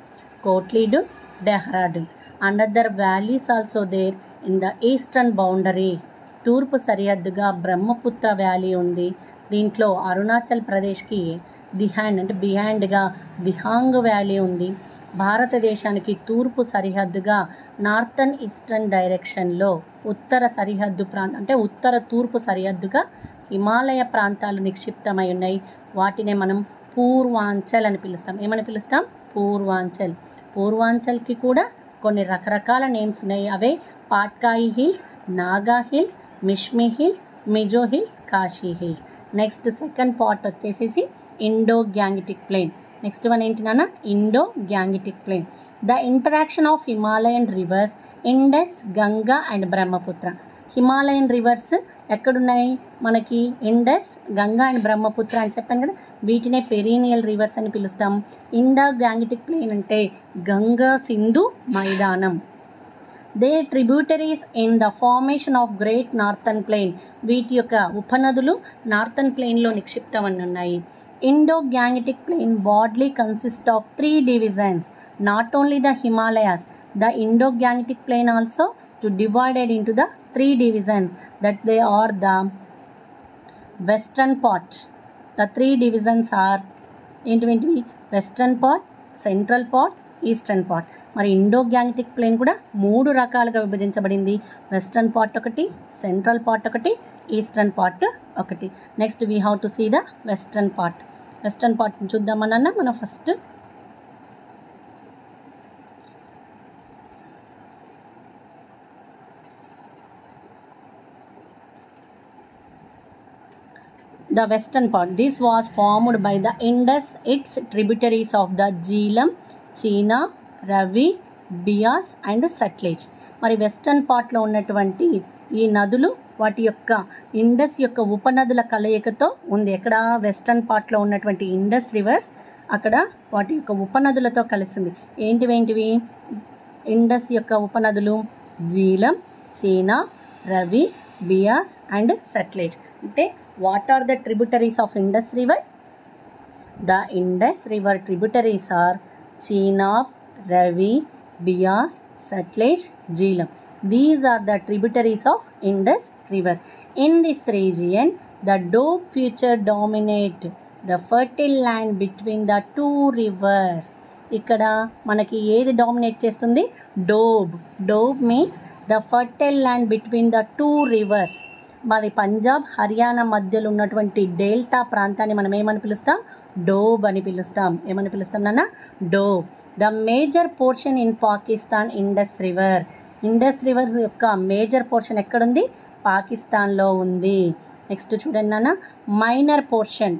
Kotli Dun Dehradun another valleys also there in the eastern boundary తూర్పు సరిహద్దుగా బ్రహ్మపుత్ర వ్యాలీ ఉంది దీంట్లో అరుణాచల్ ప్రదేశ్కి దిహాండ్ అంటే బిహైండ్గా దిహాంగ్ వ్యాలీ ఉంది భారతదేశానికి తూర్పు సరిహద్దుగా నార్థన్ ఈస్టర్న్ డైరెక్షన్లో ఉత్తర సరిహద్దు ప్రాంతం అంటే ఉత్తర తూర్పు సరిహద్దుగా హిమాలయ ప్రాంతాలు నిక్షిప్తమై ఉన్నాయి వాటినే మనం పూర్వాంచల్ అని పిలుస్తాం ఏమని పిలుస్తాం పూర్వాంచల్ పూర్వాంచల్కి కూడా కొన్ని రకరకాల నేమ్స్ ఉన్నాయి అవే Patkai hills Naga hills Mishmi hills Mizo hills Khasi hills next second part వచ్చేసేసి Indo Gangetic plain next one ఏంటి నాన్న Indo Gangetic plain the interaction of Himalayan rivers Indus Ganga and Brahmaputra Himalayan rivers ఎక్కడున్నాయి మనకి ఇండస్ గంగా అండ్ బ్రహ్మపుత్ర అని చెప్పాను కదా వీటినే పెరీనియల్ రివర్స్ అని పిలుస్తాం ఇండో గ్యాంగిటిక్ ప్లేన్ అంటే గంగా సింధు మైదానం they tributaries in the formation of great northern plain వీటి యొక్క ఉపనదులు నార్థన్ ప్లేన్లో నిక్షిప్తమని ఉన్నాయి Indo Gangetic plain badly consist of three divisions not only the Himalayas the Indo Gangetic plain also to divided into the three divisions that they are the western part the three divisions are ఏంటివేంటివి western part central part eastern part మరి Indo Gangetic plain కూడా మూడు రకాలుగా విభజించబడింది western part ఒకటి central part ఒకటి eastern part ఒకటి next we have to see the western part western part చూద్దామన్నా మనం first the western part. This was formed by the Indus, its tributaries of the Jhelum, China, Ravi, Bias and Sutlej. మరి western పార్ట్లో ఉన్నటువంటి ఈ నదులు వాటి యొక్క Indus యొక్క ఉపనదుల కలయికతో ఉంది ఎక్కడ వెస్టర్న్ పార్ట్లో ఉన్నటువంటి ఇండస్ రివర్స్ అక్కడ వాటి యొక్క ఉపనదులతో కలిసింది ఏంటివేంటివి ఇండస్ యొక్క ఉపనదులు జీలం చీనా రవి బియాస్ అండ్ సట్లేజ్ అంటే what are the tributaries of Indus river the Indus river tributaries are Chenab Ravi Beas Sutlej Jhelum these are the tributaries of Indus river in this region the doab future dominate the fertile land between the two rivers ఇక్కడ మనకి ఏది dominate చేస్తుంది doab doab means the fertile land between the two rivers మరి పంజాబ్ హర్యానా మధ్యలో ఉన్నటువంటి delta ప్రాంతాన్ని మనం ఏమని పిలుస్తాం డోబ్ అని పిలుస్తాం ఏమని పిలుస్తాం నాన్న doab the major portion in Pakistan Indus river Indus river యొక్క మేజర్ పోర్షన్ ఎక్కడుంది పాకిస్తాన్లో ఉంది నెక్స్ట్ చూడండి నాన్న minor portion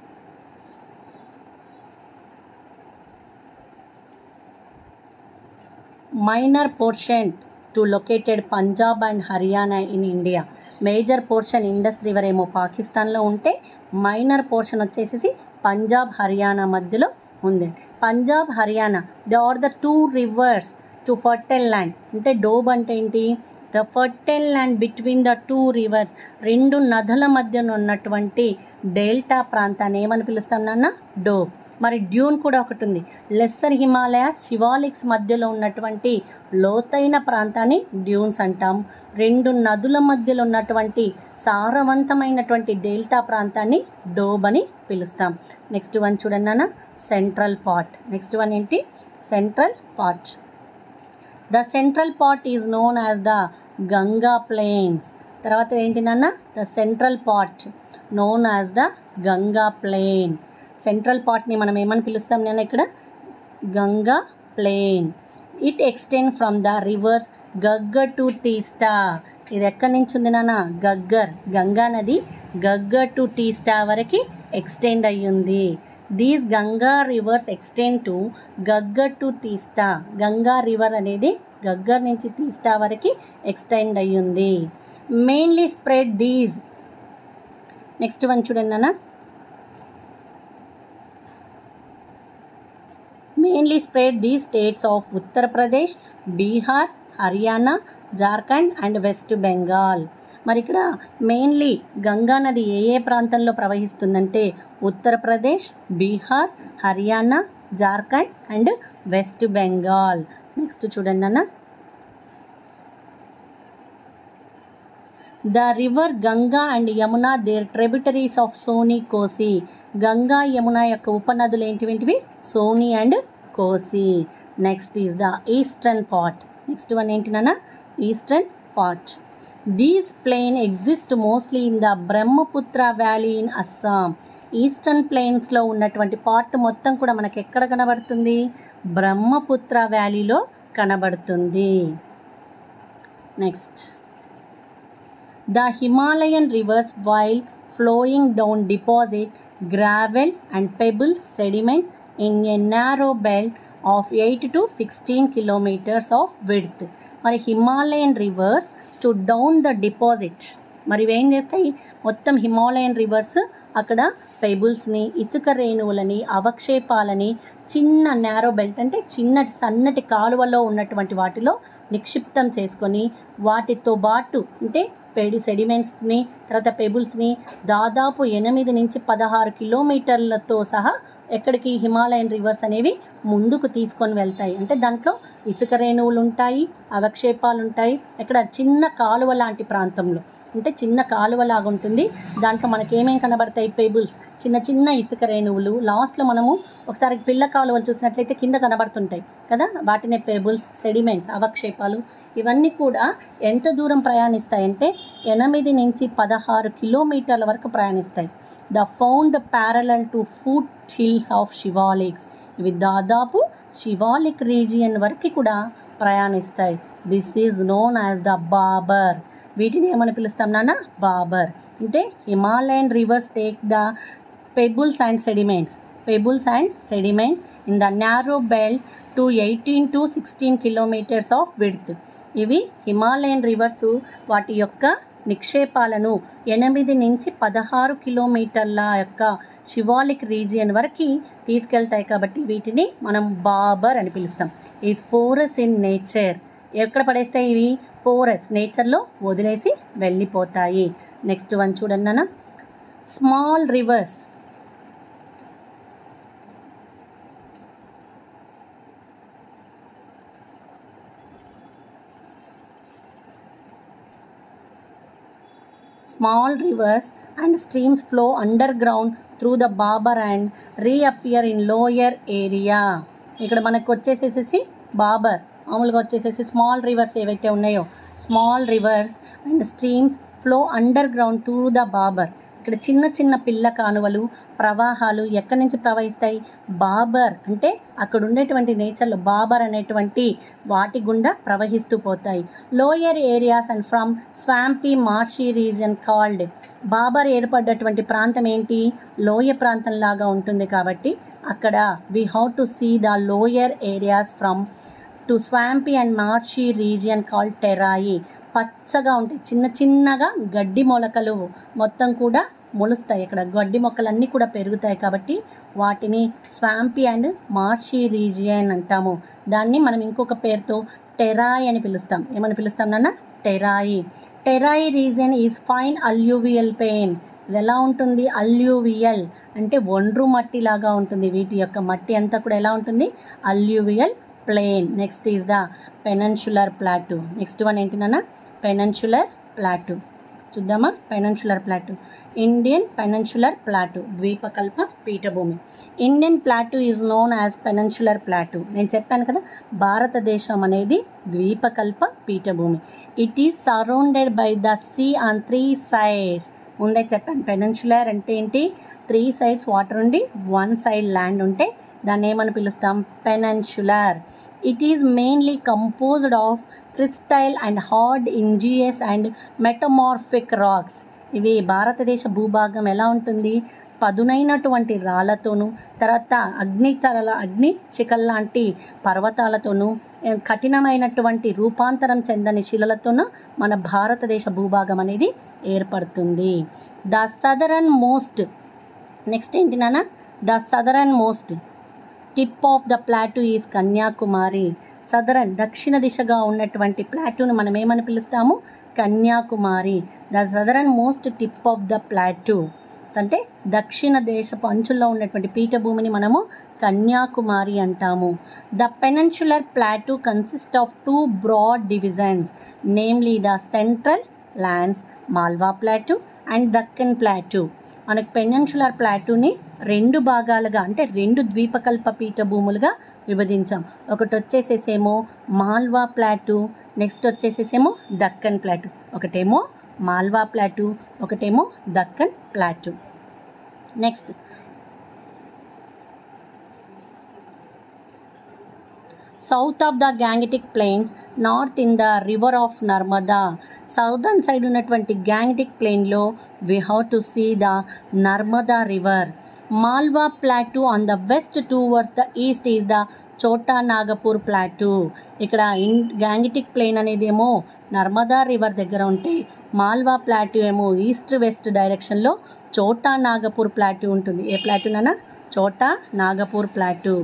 minor portion to located Punjab and Haryana in India major portion Indus river ఏమో పాకిస్తాన్లో ఉంటే మైనర్ పోర్షన్ వచ్చేసేసి పంజాబ్ హర్యానా మధ్యలో ఉంది Punjab Haryana they are the two rivers to fertile land అంటే డోబ్ అంటే ఏంటి the fertile land between the two rivers రెండు నదుల మధ్యన ఉన్నటువంటి డెల్టా ప్రాంతాన్ని ఏమని పిలుస్తాం నాన్న డోబ్ మరి డ్యూన్ కూడా ఒకటి ఉంది లెస్సర్ హిమాలయాస్ శివాలిక్స్ మధ్యలో ఉన్నటువంటి లోతైన ప్రాంతాన్ని డ్యూన్స్ అంటాం రెండు నదుల మధ్యలో ఉన్నటువంటి సారవంతమైనటువంటి డెల్టా ప్రాంతాన్ని డోబ్ అని పిలుస్తాం నెక్స్ట్ వన్ చూడండి నాన్న సెంట్రల్ పార్ట్ నెక్స్ట్ వన్ ఏంటి central part the central part is known as the Ganga plains తర్వాత ఏంటి నాన్న the central part known as the Ganga plain central పార్ట్ని మనం ఏమని పిలుస్తాం నేను ఇక్కడ Ganga plain it extend from the rivers Ghaggar to Teesta ఇది ఎక్కడి నుంచి ఉంది నాన్న గగ్గర్ గంగా నది గగ్గర్ టు టీస్టా వరకు ఎక్స్టెండ్ అయ్యింది these Ganga rivers extend to Ghaggar to Teesta Ganga river అనేది గగ్గర్ నుంచి తీస్టా వరకు ఎక్స్టెండ్ అయ్యింది mainly spread these next one చూడండి నాన్న mainly spread the states of Uttar Pradesh Bihar Haryana Jharkhand and West Bengal మరి ఇక్కడ మెయిన్లీ గంగా నది ఏ ఏ ప్రాంతంలో ప్రవహిస్తుందంటే ఉత్తరప్రదేశ్ బీహార్ హర్యానా జార్ఖండ్ అండ్ వెస్ట్ బెంగాల్ నెక్స్ట్ చూడండి అన్న the river Ganga and Yamuna their tributaries of Son Kosi Ganga Yamuna యొక్క ఉపనదులు ఏంటివేంటివి Soni and Kosi next is the eastern part next one ఏంటి నాన్న eastern part these plain exist mostly in the Brahmaputra valley in Assam eastern ప్లేన్స్లో ఉన్నటువంటి పార్ట్ మొత్తం కూడా మనకి ఎక్కడ కనబడుతుంది బ్రహ్మపుత్ర వ్యాలీలో కనబడుతుంది next The Himalayan rivers, while flowing down, deposit gravel and pebble sediment in a narrow belt of 8 to 16 kilometers of width. మరి Himalayan rivers to down the deposits మరి ఇవి ఏం చేస్తాయి మొత్తం హిమాలయన్ రివర్స్ అక్కడ పెబుల్స్ని ఇసుక రేణువులని అవక్షేపాలని చిన్న నేరో బెల్ట్ అంటే చిన్నటి సన్నటి కాలువలో ఉన్నటువంటి వాటిలో నిక్షిప్తం చేసుకొని వాటితో పాటు అంటే పెడి సెడిమెంట్స్ని తర్వాత పెబుల్స్ని దాదాపు ఎనిమిది నుంచి పదహారు కిలోమీటర్లతో సహా ఎక్కడికి హిమాలయన్ రివర్స్ అనేవి ముందుకు తీసుకొని వెళ్తాయి అంటే దాంట్లో ఇసుక రేణువులు ఉంటాయి అవక్షేపాలు ఉంటాయి ఇక్కడ చిన్న కాలువ లాంటి ప్రాంతంలో అంటే చిన్న కాలువ లాగా ఉంటుంది దాంట్లో మనకి ఏమేం కనబడతాయి పెబుల్స్ చిన్న చిన్న ఇసుక రేణువులు లాస్ట్లో మనము ఒకసారి పిల్ల కాలువలు చూసినట్లయితే కింద కనబడుతుంటాయి కదా వాటినే పెబుల్స్ సెడిమెంట్స్ అవక్షేపాలు ఇవన్నీ కూడా ఎంత దూరం ప్రయాణిస్తాయంటే ఎనిమిది నుంచి పదహారు కిలోమీటర్ల వరకు ప్రయాణిస్తాయి the found parallel to foot hills of Shivaliks ఇవి దాదాపు శివాలిక్ రీజియన్ వరకు కూడా ప్రయాణిస్తాయి this is known as the Bhabar వీటిని ఏమని పిలుస్తాం నాన్న బాబర్ అంటే Himalayan rivers take the pebbles and sediments pebbles and sediment in the narrow belt to eighteen to sixteen kilometres of width ఇవి హిమాలయన్ రివర్స్ వాటి యొక్క నిక్షేపాలను ఎనిమిది నుంచి పదహారు కిలోమీటర్ల యొక్క శివాలిక్ రీజియన్ వరకు తీసుకెళ్తాయి కాబట్టి వీటిని మనం బాబర్ అని పిలుస్తాం ఈ స్పోరస్ ఇన్ నేచర్ ఎక్కడ పడేస్తాయి ఇవి పోరస్ నేచర్లో వదిలేసి వెళ్ళిపోతాయి నెక్స్ట్ వన్ చూడండి నాన్న small rivers small rivers and streams flow underground through the barber and reappear in lower area ఇక్కడ మనకు వచ్చేసేసి బాబర్ మామూలుగా వచ్చేసేసి స్మాల్ రివర్స్ ఏవైతే ఉన్నాయో small rivers and streams flow underground through the Bhabar ఇక్కడ చిన్న చిన్న పిల్ల కానువలు ప్రవాహాలు ఎక్కడి నుంచి ప్రవహిస్తాయి బాబర్ అంటే అక్కడ ఉండేటువంటి నేచర్లో బాబర్ అనేటువంటి వాటి గుండా ప్రవహిస్తూ పోతాయి lower areas and from swampy marshy region called Bhabar ఏర్పడ్డటువంటి ప్రాంతం ఏంటి లోయ ప్రాంతం లాగా ఉంటుంది కాబట్టి అక్కడ we how to see the lower areas from to swampy and marshy region call Terai పచ్చగా ఉంటాయి చిన్న చిన్నగా గడ్డి మొలకలు మొత్తం కూడా మొలుస్తాయి ఇక్కడ గడ్డి మొక్కలన్నీ కూడా పెరుగుతాయి కాబట్టి వాటిని స్వాంపీ అండ్ మార్షీ రీజియన్ అంటాము దాన్ని మనం ఇంకొక పేరుతో టెరాయ్ అని పిలుస్తాం ఏమని పిలుస్తాం నాన్న Terai Terai region is fine alluvial plain ఇది ఎలా ఉంటుంది అల్యూవియల్ అంటే ఒండ్రు మట్టి లాగా ఉంటుంది వీటి యొక్క మట్టి అంతా కూడా ఎలా ఉంటుంది alluvial plain next is the peninsular plateau next one ఏంటి నాన్న పెనన్షులర్ ప్లాటూ చూద్దామా peninsular plateau Indian peninsular plateau ద్వీపకల్ప పీఠభూమి Indian plateau is known as peninsular plateau నేను చెప్పాను కదా భారతదేశం అనేది ద్వీపకల్ప పీఠభూమి it is surrounded by the sea on three sides ముందే చెప్పాను పెనన్షులర్ అంటే ఏంటి త్రీ సైడ్స్ వాటర్ ఉండి వన్ సైడ్ ల్యాండ్ ఉంటే దాన్ని ఏమని పిలుస్తాం peninsular it is mainly composed of క్రిస్టైల్ and hard igneous and metamorphic rocks ఇవి భారతదేశ భూభాగం ఎలా ఉంటుంది పదునైనటువంటి రాళ్ళతోనూ తర్వాత అగ్ని తరల అగ్ని శిఖల్ లాంటి పర్వతాలతోనూ ఏ, కఠినమైనటువంటి రూపాంతరం చెందని శిలలతోనూ మన భారతదేశ భూభాగం అనేది ఏర్పడుతుంది ద సదరన్ మోస్ట్ నెక్స్ట్ ఏంటి నాన్న the southernmost tip of the plateau is Kanyakumari southern దక్షిణ దిశగా ఉన్నటువంటి ప్లాటూను మనం ఏమని పిలుస్తాము Kanyakumari the southernmost tip of the plateau అంటే దక్షిణ దేశపు అంచుల్లో ఉన్నటువంటి పీఠభూమిని మనము కన్యాకుమారి అంటాము the peninsular plateau consist of two broad divisions namely the central lands Malwa plateau and Deccan plateau మనకు పెనన్షులర్ ప్లాటూని రెండు భాగాలుగా అంటే రెండు ద్వీపకల్ప పీఠభూములుగా విభజించాం ఒకటి వచ్చేసేసేమో Malwa plateau next వచ్చేసేసేమో Deccan plateau ఒకటేమో మాల్వా ప్లాటూ ఒకటేమో Deccan plateau next south of the Gangetic plains north in the river of Narmada southern side ఉన్నటువంటి గ్యాంగటిక్ ప్లెయిన్లో we how to see the Narmada river Malwa plateau on the west towards the east is the Chota Nagpur plateau ఇక్కడ in Gangetic plain అనేది ఏమో Narmada river దగ్గర ఉంటే Malwa plateau ఏమో east west డైరెక్షన్లో Chota Nagpur plateau ఉంటుంది ఏ ప్లాటూనన్నా Chota Nagpur plateau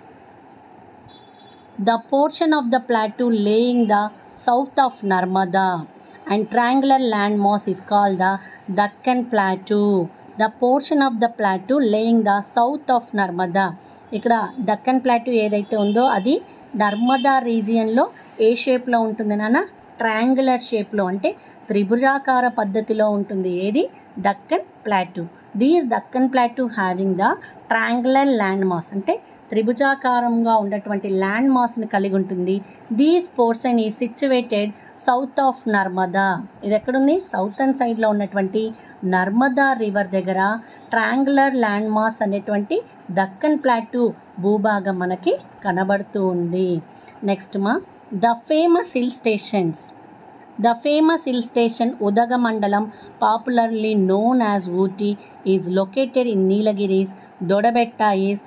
the portion of the plateau laying the south of Narmada and triangular landmass is called the Deccan Plateau. The portion of the plateau laying the south of Narmada. ఇక్కడ Deccan plateau ఏదైతే ఉందో అది నర్మదా రీజియన్లో ఏ షేప్లో ఉంటుంది నాన్న ట్రయాంగులర్ షేప్లో అంటే త్రిభుజాకార పద్ధతిలో ఉంటుంది ఏది Deccan plateau these Deccan plateau having the triangular land mass అంటే త్రిభుజాకారంగా ఉన్నటువంటి ల్యాండ్ మాస్ని కలిగి ఉంటుంది these portion is situated south of Narmada ఇది ఎక్కడుంది సౌతర్న్ సైడ్లో ఉన్నటువంటి నర్మదా రివర్ దగ్గర ట్రయాంగులర్ ల్యాండ్ మాస్ అనేటువంటి దక్కన్ ప్లాటూ భూభాగం మనకి కనబడుతూ ఉంది నెక్స్ట్ మా the famous hill stations The famous hill station Udagamandalam, popularly known as Ooty, is located in Nilgiris. Dodabetta is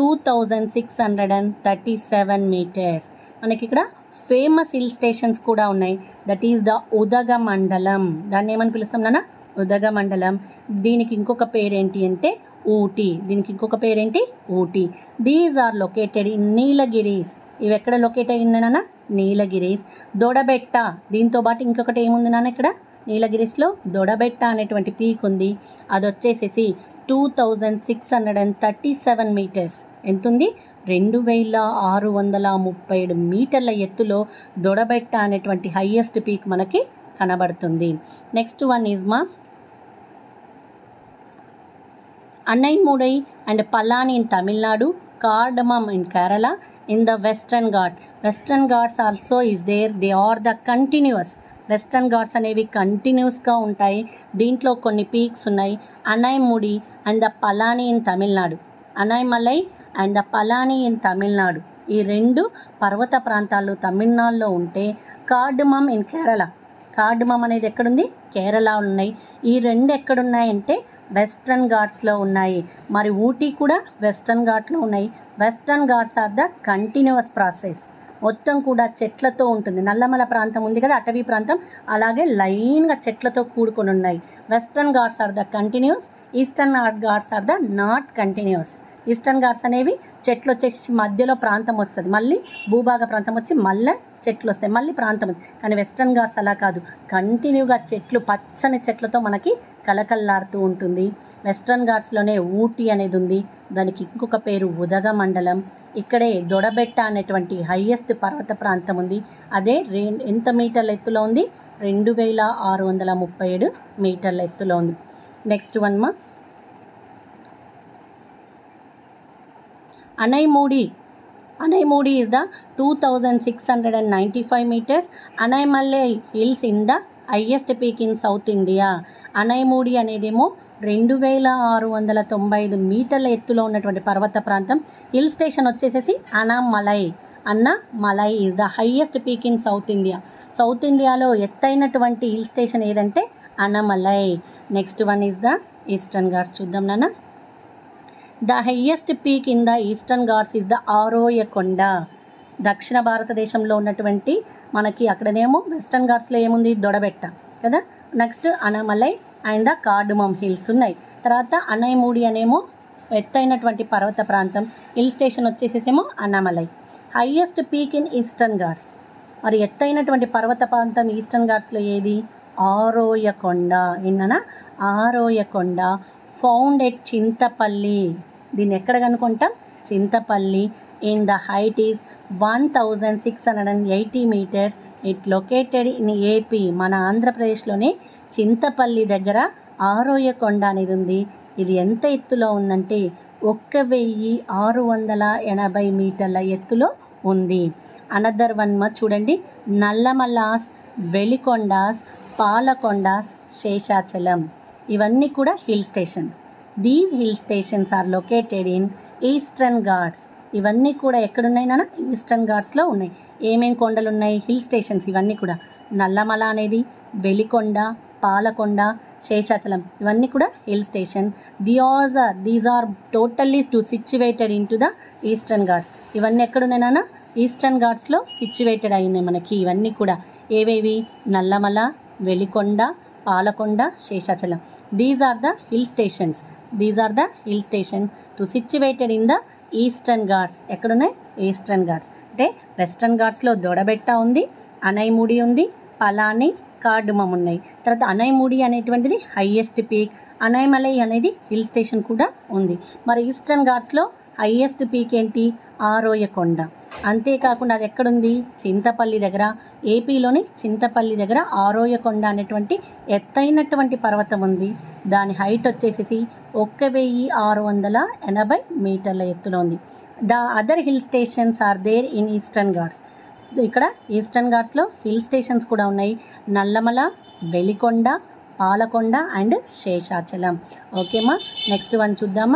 2637 meters. మనకి ఇక్కడ ఫేమస్ హిల్ స్టేషన్స్ కూడా ఉన్నాయి దట్ ఈస్ ద ఉదగ మండలం దాన్ని ఏమని పిలుస్తాం నాన్న ఉదగ మండలం దీనికి ఇంకొక పేరేంటి అంటే ఊటీ దీనికి ఇంకొక పేరేంటి Ooty these are located in Nilgiris ఇవి ఎక్కడ లొకేట్ అయ్యిందన్న నీలగిరీస్ దొడబెట్ట దీంతో పాటు ఇంకొకటి ఏముంది నాన్న ఇక్కడ నీలగిరీస్లో దొడబెట్ట అనేటువంటి పీక్ ఉంది అది వచ్చేసేసి two thousand six hundred and thirty seven metres ఎంతుంది రెండు వేల ఆరు వందల ముప్పై ఏడు మీటర్ల ఎత్తులో దొడబెట్ట అనేటువంటి హయ్యెస్ట్ పీక్ మనకి కనబడుతుంది నెక్స్ట్ వన్ ఈజ్ మా Anaimudi and Palani in Tamil Nadu cardamom in Kerala in the Western Ghat. Western Ghats also is there. They are the continuous. Western Ghats అనేవి కంటిన్యూస్గా ఉంటాయి దీంట్లో కొన్ని పీక్స్ ఉన్నాయి Anaimudi and the Palani in Tamil Nadu Anaimalai and the Palani in Tamil Nadu ఈ రెండు పర్వత ప్రాంతాలు తమిళనాడులో ఉంటే కార్డుమమ్ ఇన్ కేరళ కార్డుమమ్ అనేది ఎక్కడుంది కేరళ ఉన్నాయి ఈ రెండు ఎక్కడున్నాయంటే వెస్ట్రన్ ఘాట్స్లో ఉన్నాయి మరి ఊటీ కూడా వెస్ట్రన్ ఘాట్లో ఉన్నాయి Western Ghats are the continuous process మొత్తం కూడా చెట్లతో ఉంటుంది నల్లమల ప్రాంతం ఉంది కదా అటవీ ప్రాంతం అలాగే లైన్గా చెట్లతో కూడుకొని ఉన్నాయి Western Ghats are the continuous Eastern Ghats are the not continuous Eastern Ghats అనేవి చెట్లు వచ్చేసి మధ్యలో ప్రాంతం వస్తుంది మళ్ళీ భూభాగ ప్రాంతం వచ్చి మళ్ళీ చెట్లు వస్తాయి మళ్ళీ ప్రాంతం ఉంది. కానీ వెస్ట్రన్ ఘాట్స్ అలా కాదు కంటిన్యూగా చెట్లు పచ్చని చెట్లతో మనకి కలకల్లాడుతూ ఉంటుంది వెస్ట్రన్ ఘాట్స్లోనే ఊటీ అనేది ఉంది దానికి ఇంకొక పేరు ఉదగ మండలం ఇక్కడే దొడబెట్ట అనేటువంటి హయ్యెస్ట్ పర్వత ప్రాంతం ఉంది అదే రే ఎంత మీటర్ల ఎత్తులో ఉంది రెండు వేల ఆరు వందల ముప్పై ఏడు మీటర్ల ఎత్తులో ఉంది నెక్స్ట్ వన్ మా Anaimudi Anaimudi is the 2695 meters Anaimalai hills in the highest peak in South India Anaimudi అనేదేమో రెండు వేల ఆరు వందల తొంభై ఐదు మీటర్ల ఎత్తులో ఉన్నటువంటి పర్వత ప్రాంతం హిల్ స్టేషన్ వచ్చేసేసి Anamalai Anna Malai is the highest peak in South India South ఇండియాలో ఎత్తైనటువంటి హిల్ స్టేషన్ ఏదంటే Anamalai next one is the Eastern Ghats చూద్దాం నాన్న the highest peak in the Eastern Ghats is the Aroya Konda దక్షిణ భారతదేశంలో ఉన్నటువంటి మనకి అక్కడనేమో వెస్టర్న్ ఘాట్స్లో ఏముంది దొడబెట్ట కదా next Anamalai and the cardamom hills ఉన్నాయి తర్వాత అనైమూడి అనేమో ఎత్తైనటువంటి పర్వత ప్రాంతం హిల్ స్టేషన్ వచ్చేసేసేమో Annamalai highest peak in Eastern Ghats మరి ఎత్తైనటువంటి పర్వత ప్రాంతం ఈస్టర్న్ ఘాట్స్లో ఏది ఆరోయకొండ ఏంటన్నా ఆరోయకొండ ఫౌండ్ ఎట్ చింతపల్లి దీన్ని ఎక్కడ కనుక్కుంటాం Chintapalli in the height is one thousand six hundred and eighty metres it located in AP మన ఆంధ్రప్రదేశ్లోని చింతపల్లి దగ్గర ఆరోయకొండ అనేది ఉంది ఇది ఎంత ఎత్తులో ఉందంటే ఒక్క వెయ్యి ఆరు వందల ఎనభై మీటర్ల ఎత్తులో ఉంది అనదర్ వన్ మా చూడండి నల్లమలాస్ వెలికొండాస్ పాలకొండాస్ శేషాచలం ఇవన్నీ కూడా hill stations these hill stations are located in Eastern Ghats ఇవన్నీ కూడా ఎక్కడున్నాయి నాన్న ఈస్టర్న్ ఘాట్స్లో ఉన్నాయి ఏమేం కొండలు ఉన్నాయి హిల్ స్టేషన్స్ ఇవన్నీ కూడా నల్లమల అనేది వెలికొండ పాలకొండ శేషాచలం ఇవన్నీ కూడా hill station these are these are totally to situated in to the Eastern Ghats ఇవన్నీ ఎక్కడున్నాయి నాన్న ఈస్టర్న్ ఘాట్స్లో సిచ్యువేటెడ్ అయినాయి మనకి ఇవన్నీ కూడా ఏవేవి Nallamala Velikonda Palakonda Seshachalam these are the hill stations these are the hill station to situated in the Eastern Ghats ఎక్కడున్నాయి ఈస్టర్న్ ఘాట్స్ అంటే వెస్టర్న్ ఘాట్స్లో దొడబెట్ట ఉంది అనైముడి ఉంది పలాని కార్డుమం ఉన్నాయి తర్వాత అనైముడి అనేటువంటిది హైయెస్ట్ పీక్ అనైమలై అనేది హిల్ స్టేషన్ కూడా ఉంది మరి ఈస్టర్న్ ఘాట్స్లో హైయెస్ట్ పీక్ ఏంటి ఆరోయకొండ అంతేకాకుండా అది ఎక్కడుంది చింతపల్లి దగ్గర ఏపీలోని చింతపల్లి దగ్గర ఆరోయకొండ అనేటువంటి ఎత్తైనటువంటి పర్వతం ఉంది దాని హైట్ వచ్చేసేసి ఒక్క వెయ్యి ఆరు వందల ఎనభై మీటర్ల ఎత్తులో ఉంది the other hill stations are there in Eastern Ghats ఇక్కడ ఈస్టర్న్ ఘాట్స్లో హిల్ స్టేషన్స్ కూడా ఉన్నాయి నల్లమల వెలికొండ పాలకొండ అండ్ శేషాచలం ఓకేమా నెక్స్ట్ వన్ చూద్దామా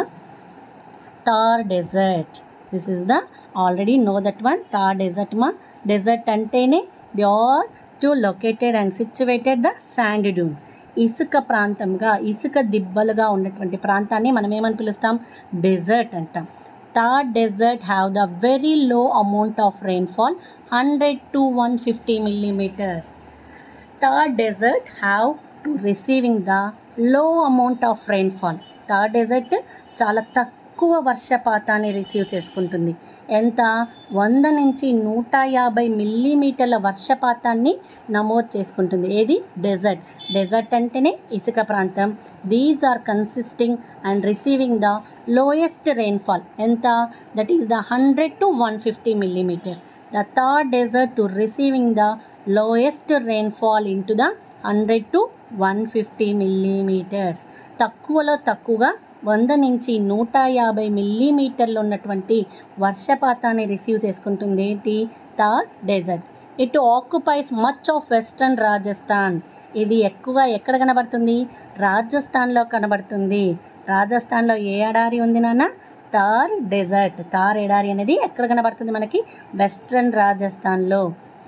Thar desert this is the already know that one Thar desert మా డెజర్ట్ అంటేనే the are to located and situated the sand dunes ఇసుక ప్రాంతంగా ఇసుక దిబ్బలుగా ఉన్నటువంటి ప్రాంతాన్ని మనం ఏమని పిలుస్తాం డెజర్ట్ అంటాం Thar desert have the very low amount of rainfall hundred to one fifty millimetres Thar desert have to receiving the low amount of rainfall Thar desert చాలా తక్కువ వర్షపాతాన్ని రిసీవ్ చేసుకుంటుంది ఎంత వంద నుంచి నూట యాభై మిల్లీమీటర్ల వర్షపాతాన్ని నమోదు చేసుకుంటుంది ఏది డెజర్ట్ డెజర్ట్ అంటేనే ఇసుక ప్రాంతం these are consisting and receiving the lowest rainfall ఎంత that is the hundred to one fifty millimetres the third desert to receiving the lowest rainfall in to the hundred to one fifty millimetres తక్కువలో తక్కువగా వంద నుంచి నూట యాభై మిల్లీమీటర్లు ఉన్నటువంటి వర్షపాతాన్ని receive చేసుకుంటుంది ఏంటి Thar desert it occupies much of western Rajasthan ఇది ఎక్కువగా ఎక్కడ కనబడుతుంది రాజస్థాన్లో కనబడుతుంది రాజస్థాన్లో ఏ ఎడారి ఉంది నాన్న థార్ డెజర్ట్ థార్ ఎడారి అనేది ఎక్కడ కనబడుతుంది మనకి వెస్ట్రన్ రాజస్థాన్లో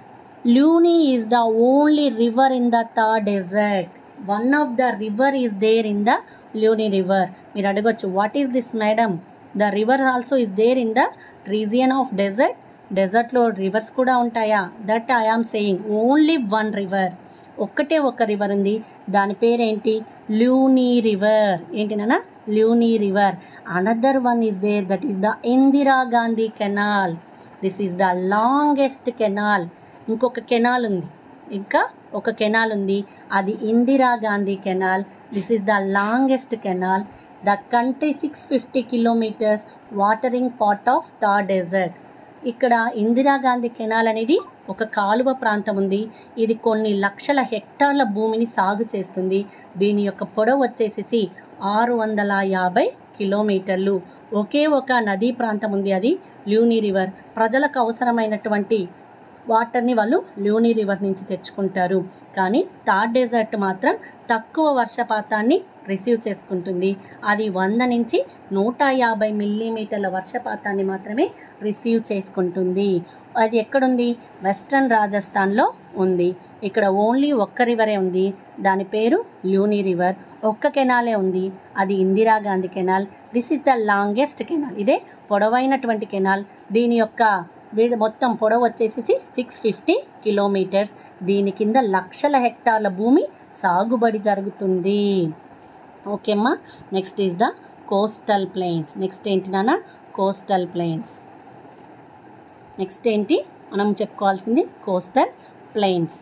Luni is the only river in the Thar desert one of the river is there in the Luni river మీరు అడగొచ్చు what is this madam the river also is there in the region of desert డెజర్ట్లో rivers కూడా ఉంటాయా that I am saying only one river ఒక్కటే ఒక్క river ఉంది దాని పేరేంటి లూనీ రివర్ ఏంటి నాన్న Luni river another one is there that is the Indira Gandhi canal this is the longest canal ఇంకొక కెనాల్ ఉంది ఇంకా ఒక కెనాల్ ఉంది అది Indira Gandhi canal this is the longest canal the country six fifty kilometres watering part of the desert ఇక్కడ Indira Gandhi canal అనేది ఒక కాలువ ప్రాంతం ఉంది ఇది కొన్ని లక్షల హెక్టార్ల భూమిని సాగు చేస్తుంది దీని యొక్క పొడవు వచ్చేసేసి ఆరు వందల యాభై కిలోమీటర్లు ఒకే ఒక నదీ ప్రాంతం ఉంది అది ల్యూని రివర్ ప్రజలకు అవసరమైనటువంటి వాటర్ని వాళ్ళు లూని రివర్ నుంచి తెచ్చుకుంటారు కానీ థార్ డెజర్ట్ మాత్రం తక్కువ వర్షపాతాన్ని రిసీవ్ చేసుకుంటుంది అది వంద నుంచి నూట యాభై మిల్లీమీటర్ల వర్షపాతాన్ని మాత్రమే రిసీవ్ చేసుకుంటుంది అది ఎక్కడుంది వెస్ట్రన్ రాజస్థాన్లో ఉంది ఇక్కడ ఓన్లీ ఒక్క రివరే ఉంది దాని పేరు ల్యూని రివర్ ఒక్క కెనాలే ఉంది అది Indira Gandhi canal this is the longest canal ఇదే పొడవైనటువంటి కెనాల్ దీని యొక్క వీడి మొత్తం పొడవు వచ్చేసి సిక్స్ ఫిఫ్టీ కిలోమీటర్స్ దీని కింద లక్షల హెక్టార్ల భూమి సాగుబడి జరుగుతుంది ఓకే అమ్మా next is the coastal plains next ఏంటి నాన్న కోస్టల్ ప్లెయిన్స్ నెక్స్ట్ ఏంటి మనం చెప్పుకోవాల్సింది coastal plains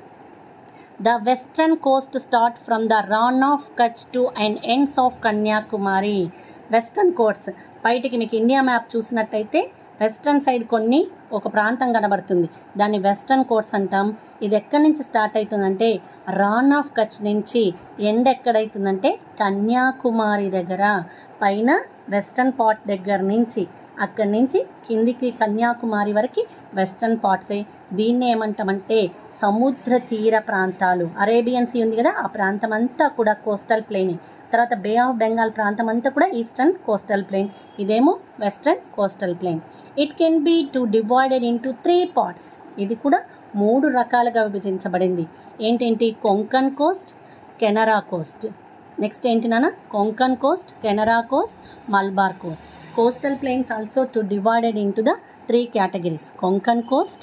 the western coast start from the Rann of Kutch to and ends of Kanyakumari western coasts బయటికి మీకు ఇండియా మ్యాప్ చూసినట్టయితే వెస్ట్రన్ సైడ్ కొన్ని ఒక ప్రాంతం కనబడుతుంది దాన్ని వెస్ట్రన్ కోట్స్ అంటాం ఇది ఎక్కడి నుంచి స్టార్ట్ అవుతుందంటే రాన్ ఆఫ్ కచ్ నుంచి ఎండ్ ఎక్కడైతుందంటే కన్యాకుమారి దగ్గర పైన వెస్ట్రన్ పార్ట్ దగ్గర నుంచి అక్కడి నుంచి కిందికి కన్యాకుమారి వరకు వెస్ట్రన్ పార్ట్సే దీన్ని ఏమంటామంటే సముద్ర తీర ప్రాంతాలు అరేబియన్ సీ ఉంది కదా ఆ ప్రాంతం అంతా కూడా కోస్టల్ ప్లెయిన్ తర్వాత బే ఆఫ్ బెంగాల్ ప్రాంతం అంతా కూడా ఈస్టర్న్ కోస్టల్ ప్లెయిన్ ఇదేమో western coastal plain it can be to divided into three parts ఇది కూడా మూడు రకాలుగా విభజించబడింది ఏంటేంటి Konkan coast Canara coast next ఏంటి నాన్న Konkan coast Canara coast Malabar coast coastal plains also to divided into the three categories Konkan coast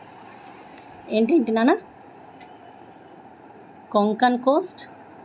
ఏంటేంటి నాన్న Konkan coast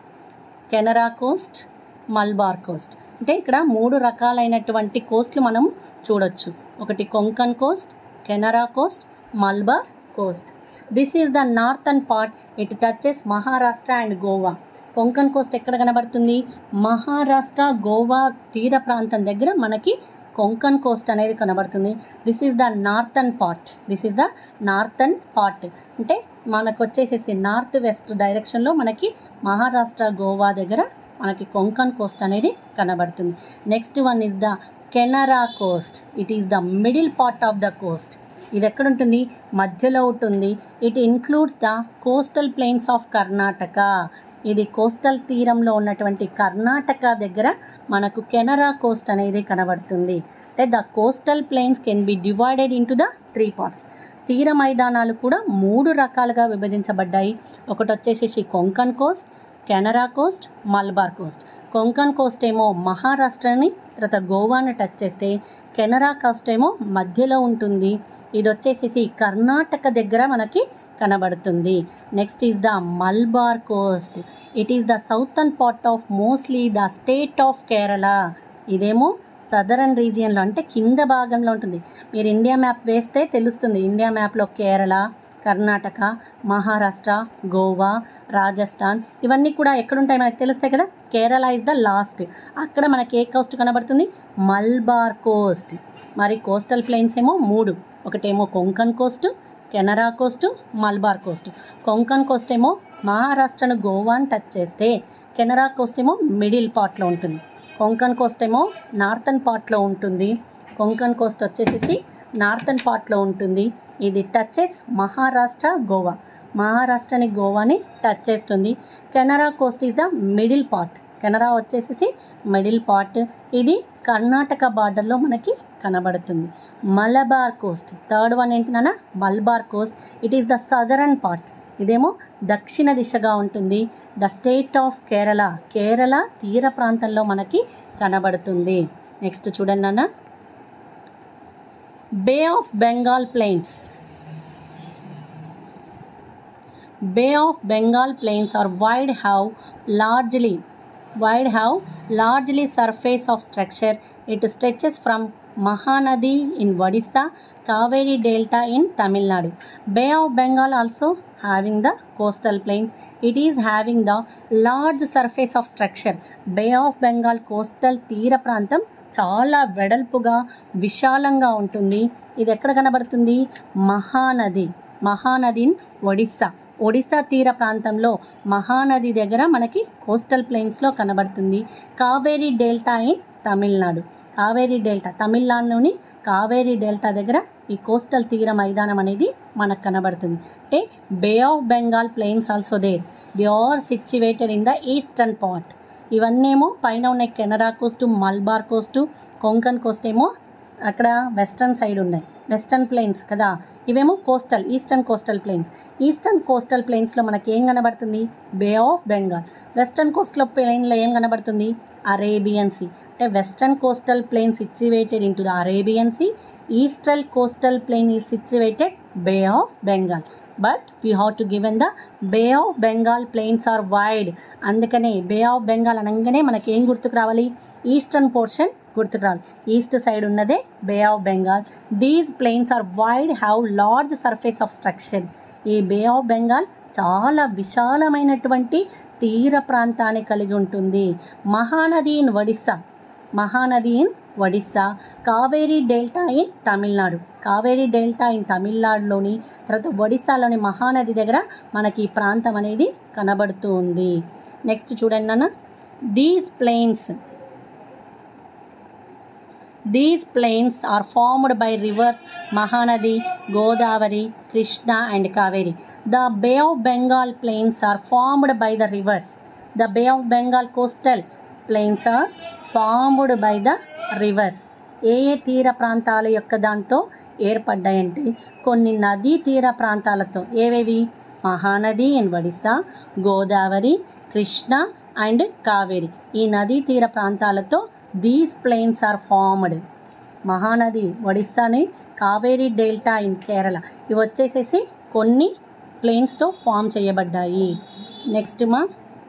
Canara coast Malabar coast అంటే ఇక్కడ మూడు రకాలైనటువంటి కోస్ట్లు మనం చూడొచ్చు ఒకటి Konkan coast Canara coast Malabar Coast this is the northern part it touches Maharashtra and Goa Konkan coast ఎక్కడ కనబడుతుంది మహారాష్ట్ర గోవా తీర ప్రాంతం దగ్గర మనకి కొంకన్ కోస్ట్ అనేది కనబడుతుంది this is the northern part this is the northern part అంటే మనకు వచ్చేసేసి నార్త్ వెస్ట్ డైరెక్షన్లో మనకి మహారాష్ట్ర గోవా దగ్గర మనకి కొంకన్ కోస్ట్ అనేది కనబడుతుంది next one is the Kanara coast it is the middle part of the coast ఇది ఎక్కడ ఉంటుంది మధ్యలో ఉంటుంది it includes the coastal plains of Karnataka ఇది కోస్టల్ తీరంలో ఉన్నటువంటి కర్ణాటక దగ్గర మనకు కెనరా కోస్ట్ అనేది కనబడుతుంది అంటే the coastal plains can be divided into the three parts తీర మైదానాలు కూడా మూడు రకాలుగా విభజించబడ్డాయి ఒకటి వచ్చేసి Konkan coast Canara coast Malabar coast Konkan coast ఏమో మహారాష్ట్రని తర్వాత గోవాని టచ్ చేస్తే కెనరా కోస్ట్ ఏమో మధ్యలో ఉంటుంది ఇది వచ్చేసేసి కర్ణాటక దగ్గర మనకి కనబడుతుంది next is the Malabar coast it is the southern part of mostly the state of Kerala ఇదేమో సదరన్ రీజియన్లో అంటే కింద భాగంలో ఉంటుంది మీరు ఇండియా మ్యాప్ వేస్తే తెలుస్తుంది ఇండియా మ్యాప్లో కేరళ కర్ణాటక మహారాష్ట్ర గోవా రాజస్థాన్ ఇవన్నీ కూడా ఎక్కడుంటాయి మనకు తెలుస్తాయి కదా కేరళ ఇస్ ద లాస్ట్ అక్కడ మనకి ఏ కోస్ట్ కనబడుతుంది మల్బార్ కోస్ట్ మరి కోస్టల్ ప్లెయిన్స్ ఏమో మూడు ఒకటేమో Konkan coast Canara coast Malabar coast Konkan coast ఏమో మహారాష్ట్రను గోవాని టచ్ చేస్తే కెనరా కోస్ట్ ఏమో మిడిల్ పార్ట్లో ఉంటుంది కొంకన్ కోస్ట్ ఏమో నార్థన్ పార్ట్లో ఉంటుంది కొంకన్ కోస్ట్ వచ్చేసేసి నార్థన్ పార్ట్లో ఉంటుంది ఇది టచెస్ మహారాష్ట్ర గోవా మహారాష్ట్రని గోవాని టచ్ చేస్తుంది Canara coast is the middle part Canara వచ్చేసేసి మిడిల్ పార్ట్ ఇది కర్ణాటక బార్డర్లో మనకి కనబడుతుంది మలబార్ కోస్ట్ థర్డ్ వన్ ఏంటినా Malabar coast it is the southern part ఇదేమో దక్షిణ దిశగా ఉంటుంది the state of Kerala Kerala తీర ప్రాంతంలో మనకి కనబడుతుంది నెక్స్ట్ చూడండి నాన్న bay of Bengal plains bay of Bengal plains are wide have largely wide have largely surface of structure it stretches from Mahanadi in Odisha Kaveri delta in Tamil Nadu bay of Bengal also having the coastal plain it is having the large surface of structure bay of Bengal coastal తీర ప్రాంతం చాలా వెడల్పుగా విశాలంగా ఉంటుంది ఇది ఎక్కడ కనబడుతుంది Mahanadi Mahanadi in Odisha Odisha తీర ప్రాంతంలో మహానది దగ్గర మనకి కోస్టల్ ప్లెయిన్స్లో కనబడుతుంది Kaveri delta in Tamil Nadu Kaveri delta తమిళనాడులోని కావేరీ డెల్టా దగ్గర ఈ కోస్టల్ తీర మైదానం అనేది మనకు కనబడుతుంది అంటే bay of Bengal plains also there they are situated in the eastern part ఇవన్నేమో పైన ఉన్నాయి Canara coast Malabar coast Konkan coast ఏమో అక్కడ వెస్టర్న్ సైడ్ ఉన్నాయి వెస్టర్న్ ప్లెయిన్స్ కదా ఇవేమో coastal eastern coastal plains eastern coastal ప్లెయిన్స్లో మనకి ఏం కనబడుతుంది బే ఆఫ్ బెంగాల్ వెస్టర్న్ కోస్ట్లో ప్లెయిన్లో ఏం కనబడుతుంది అరేబియన్ సీ అంటే western coastal plain situated in to the Arabian sea eastern coastal plain is situated bay of Bengal but we have to given the bay of Bengal plains are wide అందుకనే bay of Bengal అనగానే మనకి ఏం గుర్తుకు రావాలి eastern portion గుర్తుకు రావాలి east side ఉన్నదే bay of Bengal these plains are wide have large surface of structure ఈ బే ఆఫ్ బెంగాల్ చాలా విశాలమైనటువంటి తీర ప్రాంతాన్ని కలిగి ఉంటుంది Mahanadi in Odisha Mahanadi in Odisha Kaveri delta in Tamil Nadu Kaveri delta in తమిళనాడులోని తర్వాత ఒడిస్సాలోని మహానది దగ్గర మనకి ఈ ప్రాంతం అనేది కనబడుతూ ఉంది నెక్స్ట్ చూడండి నాన్న these plains these plains are formed by rivers Mahanadi Godavari Krishna and Kaveri the bay of Bengal plains are formed by the rivers the bay of Bengal coastal plains are formed by the rivers ఏ ఏ తీర ప్రాంతాల యొక్క దాంతో ఏర్పడ్డాయంటే కొన్ని నదీ తీర ప్రాంతాలతో ఏవేవి మహానది ఇన్ ఒడిస్సా గోదావరి కృష్ణ అండ్ కావేరి ఈ నదీ తీర ప్రాంతాలతో these plains are formed Mahanadi ఒడిస్సాని కావేరీ డెల్టా ఇన్ కేరళ ఇవి వచ్చేసేసి కొన్ని ప్లెయిన్స్తో ఫామ్ చేయబడ్డాయి నెక్స్ట్ మా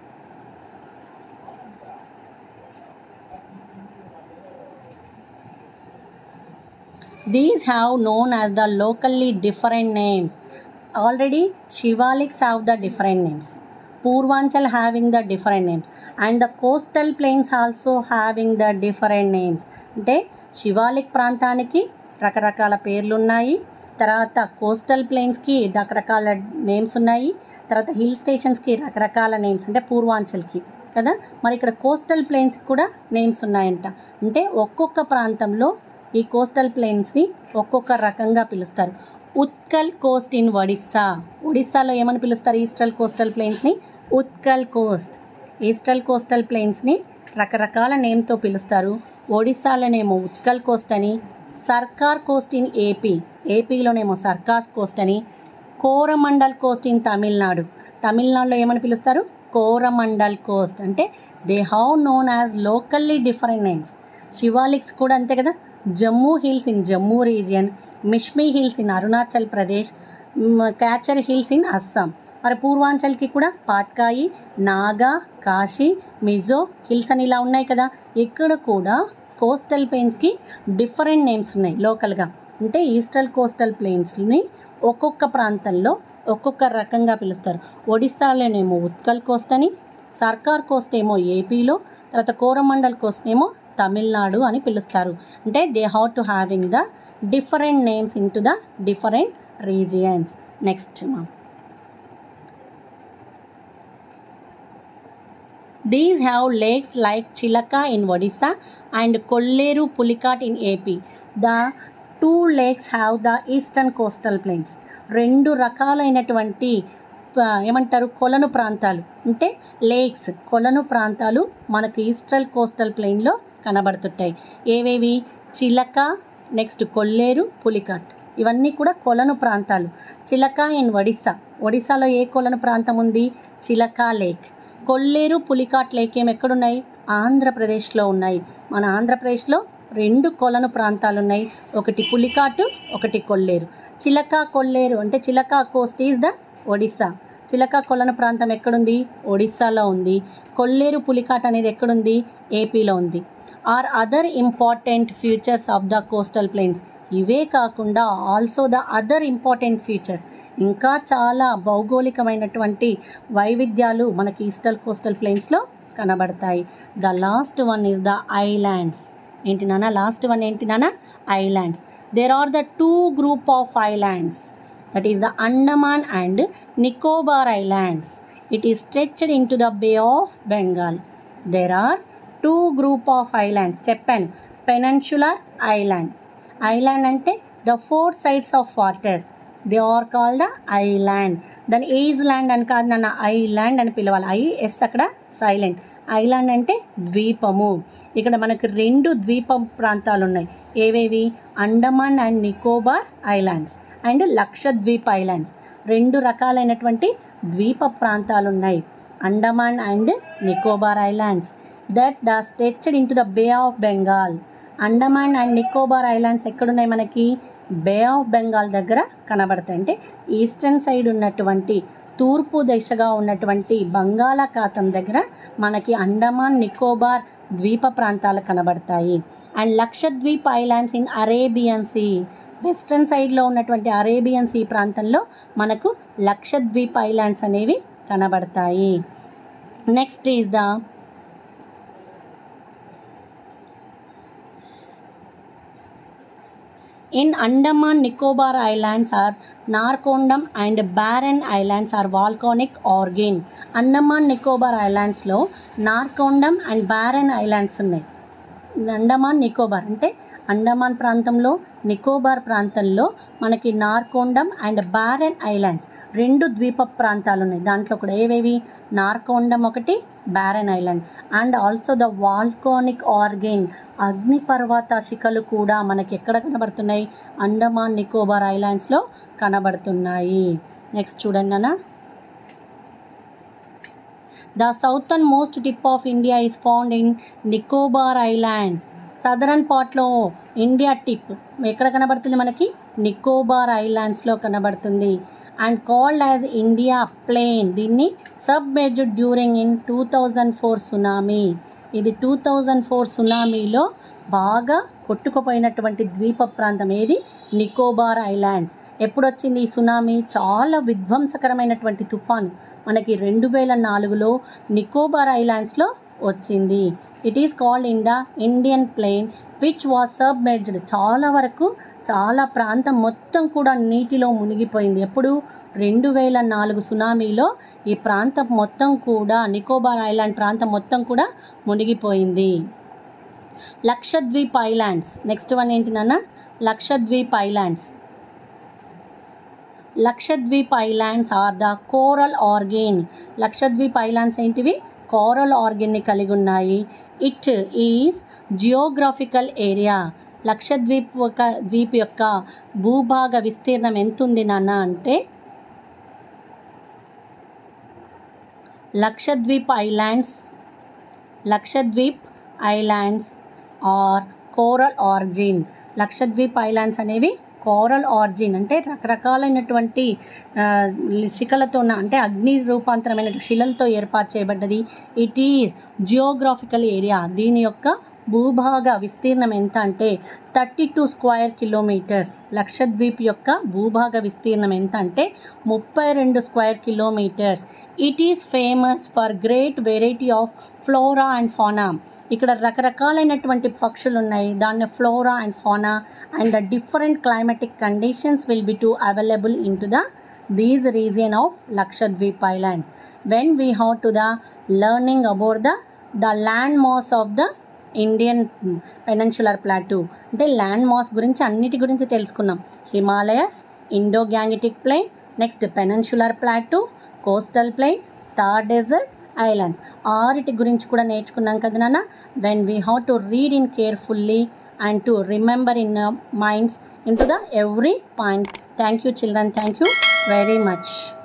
These have known as the locally different names. Already Shivaliks have the different names. Purvanchal having the different names. And the coastal plains also having the different names. అంటే శివాలిక్ ప్రాంతానికి రకరకాల పేర్లు ఉన్నాయి తర్వాత కోస్టల్ ప్లెయిన్స్కి రకరకాల names ఉన్నాయి తర్వాత హిల్ స్టేషన్స్కి రకరకాల నేమ్స్ అంటే పూర్వాంచల్కి కదా మరి ఇక్కడ కోస్టల్ ప్లెయిన్స్కి కూడా నేమ్స్ ఉన్నాయంట అంటే ఒక్కొక్క ప్రాంతంలో ఈ కోస్టల్ ప్లెయిన్స్ని ఒక్కొక్క రకంగా పిలుస్తారు ఉత్కల్ కోస్ట్ ఇన్ ఒడిస్సా ఒడిస్సాలో ఏమని పిలుస్తారు ఈస్టల్ కోస్టల్ ప్లెయిన్స్ని ఉత్కల్ కోస్ట్ ఈస్టల్ కోస్టల్ ప్లెయిన్స్ని రకరకాల నేమ్తో పిలుస్తారు ఒడిస్సాలోనేమో ఉత్కల్ కోస్ట్ అని సర్కార్ కోస్ట్ ఇన్ ఏపీ ఏపీలోనేమో సర్కార్ కోస్ట్ అని కోరమండల్ కోస్ట్ ఇన్ తమిళనాడు తమిళనాడులో ఏమని పిలుస్తారు కోరమండల్ కోస్ట్ అంటే they how known as locally different names Shivaliks కూడా అంతే కదా Jammu hills in Jammu region Mishmi hills in Arunachal Pradesh Cachar hills in Assam మరి పూర్వాంచల్కి కూడా పాట్కాయి నాగా కాశీ మిజో హిల్స్ అని ఇలా ఉన్నాయి కదా ఇక్కడ కూడా కోస్టల్ ప్లెయిన్స్కి డిఫరెంట్ నేమ్స్ ఉన్నాయి లోకల్గా అంటే ఈస్టల్ కోస్టల్ ప్లెయిన్స్ని ఒక్కొక్క ప్రాంతంలో ఒక్కొక్క రకంగా పిలుస్తారు ఒడిస్సాలోనేమో ఉత్కల్ కోస్ట్ అని సర్కార్ కోస్ట్ ఏమో ఏపీలో తర్వాత కోరమండల్ కోస్ట్ ఏమో తమిళనాడు అని పిలుస్తారు అంటే they how to having the different names in to the different regions next మా These have lakes like Chilaka in Odisha and Kolleru Pulikat in AP. The two lakes have the eastern coastal plains. రెండు రకాలైనటువంటి ప- ఏమంటారు కొలను ప్రాంతాలు అంటే lakes కొలను ప్రాంతాలు మనకు ఈస్టల్ కోస్టల్ ప్లెయిన్లో కనబడుతుంటాయి ఏవేవి చిలక నెక్స్ట్ కొల్లేరు పులికాట్ ఇవన్నీ కూడా కొలను ప్రాంతాలు చిలక ఇన్ ఒడిస్సా ఒడిస్సాలో ఏ కొలను ప్రాంతం ఉంది చిలక లేక్ కొల్లేరు పులికాట్ లేక్ ఏం ఎక్కడున్నాయి ఆంధ్రప్రదేశ్లో ఉన్నాయి మన ఆంధ్రప్రదేశ్లో రెండు కొలను ప్రాంతాలు ఉన్నాయి ఒకటి పులికాటు ఒకటి కొల్లేరు చిలక కొల్లేరు అంటే చిలక కోస్ట్ ఈజ్ ద ఒడిస్సా చిలక కొలను ప్రాంతం ఎక్కడుంది ఒడిస్సాలో ఉంది కొల్లేరు పులికాట్ అనేది ఎక్కడుంది ఏపీలో ఉంది are other important features of the coastal plains ఇవే కాకుండా also the other important features ఇంకా చాలా భౌగోళికమైనటువంటి వైవిధ్యాలు మనకి ఈస్టల్ కోస్టల్ ప్లేన్స్లో కనబడతాయి the last one is the islands ఏంటి నాన్న లాస్ట్ వన్ ఏంటి నాన్న islands there are the two group of islands that is the Andaman and Nicobar islands it is stretched in to the bay of Bengal there are two group of islands చెప్పాను peninsular island island అంటే the four sides of water they are call the island దాని is land అని కాదు నన్ను island అని పిలవాలి I S అక్కడ silent island అంటే ద్వీపము ఇక్కడ మనకు రెండు ద్వీప ప్రాంతాలు ఉన్నాయి ఏవేవి Andaman and Nicobar islands and Lakshadweep islands రెండు రకాలైనటువంటి ద్వీప ప్రాంతాలు ఉన్నాయి Andaman and Nicobar islands that the stretched in to the bay of Bengal Andaman and Nicobar islands ఎక్కడున్నాయి మనకి బే ఆఫ్ బెంగాల్ దగ్గర కనబడతాయి అంటే ఈస్టర్న్ సైడ్ ఉన్నటువంటి తూర్పు దిశగా ఉన్నటువంటి బంగాళాఖాతం దగ్గర మనకి అండమాన్ నికోబార్ ద్వీప ప్రాంతాలు కనబడతాయి and Lakshadweep islands in Arabian sea western సైడ్లో ఉన్నటువంటి అరేబియన్ సీ ప్రాంతంలో మనకు లక్షద్వీప్ ఐలాండ్స్ అనేవి కనబడతాయి next is the In Andaman Nicobar Islands are Narcondam and Barren Islands are volcanic origin. Andaman Nicobar ఐలాండ్స్లో నార్కొండం అండ్ బారెన్ ఐలాండ్స్ ఉన్నాయి అండమాన్ నికోబార్ అంటే అండమాన్ ప్రాంతంలో నికోబార్ ప్రాంతంలో మనకి నార్కొండం అండ్ బారెన్ ఐలాండ్స్ రెండు ద్వీప ప్రాంతాలు ఉన్నాయి దాంట్లో కూడా ఏవేవి నార్కొండం ఒకటి barren island and also the volcanic origin అగ్నిపర్వత శిఖలు కూడా మనకి ఎక్కడ కనబడుతున్నాయి అండమాన్ నికోబార్ ఐలాండ్స్లో కనబడుతున్నాయి నెక్స్ట్ చూడండి అన్న the southern most tip of India is found in Nicobar islands southern పార్ట్లో ఇండియా టిప్ ఎక్కడ కనబడుతుంది మనకి నికోబార్ ఐలాండ్స్లో కనబడుతుంది and called as India plane దీన్ని submerged during in two thousand four tsunami ఇది టూ థౌజండ్ ఫోర్ సునామీలో బాగా కొట్టుకుపోయినటువంటి ద్వీప ప్రాంతం ఏది నికోబార్ ఐలాండ్స్ ఎప్పుడు వచ్చింది ఈ సునామీ చాలా విధ్వంసకరమైనటువంటి తుఫాను మనకి రెండు వేల నాలుగులో నికోబార్ ఐలాండ్స్లో వచ్చింది it is called in the Indian plane which was submerged చాలా వరకు చాలా ప్రాంతం మొత్తం కూడా నీటిలో మునిగిపోయింది ఎప్పుడు రెండు వేల నాలుగు సునామీలో ఈ ప్రాంతం మొత్తం కూడా నికోబార్ ఐలాండ్ ప్రాంతం మొత్తం కూడా మునిగిపోయింది లక్షద్వీప్ ఐలాండ్స్ నెక్స్ట్ వన్ ఏంటి నాన్న Lakshadweep islands Lakshadweep islands are the coral origin Lakshadweep islands ఏంటివి కోరల్ ఆర్గిన్ని కలిగి ఉన్నాయి it is geographical area Lakshadweep ఒక ద్వీప్ యొక్క భూభాగ విస్తీర్ణం ఎంత ఉంది నాన్న అంటే Lakshadweep islands Lakshadweep islands are coral origin Lakshadweep islands అనేవి కోరల్ ఆర్జిన్ అంటే రకరకాలైనటువంటి ఆ, శిఖలతో ఉన్న అంటే అగ్ని రూపాంతరమైన శిలలతో ఏర్పాటు చేయబడ్డది ఇట్ ఈజ్ జియోగ్రాఫికల్ ఏరియా దీని యొక్క భూభాగ విస్తీర్ణం ఎంత అంటే thirty two square kilometres Lakshadweep యొక్క భూభాగ విస్తీర్ణం ఎంత అంటే ముప్పై రెండు square kilometres it is famous for great variety of flora and fauna ఇక్కడ రకరకాలైనటువంటి పక్షులు ఉన్నాయి దాన్ని flora and fauna and the different climatic conditions will be to available in to the these region of Lakshadweep islands when we how to the learning about the the land mass of the Indian peninsular plateau అంటే land mass గురించి అన్నిటి గురించి తెలుసుకున్నాం Himalayas Indo Gangetic plain next peninsular plateau coastal plain Thar desert islands ఆరిటి గురించి కూడా నేర్చుకున్నాం కదా నాన్న when we how to read in carefully and to remember in minds in to the every point thank you children thank you very much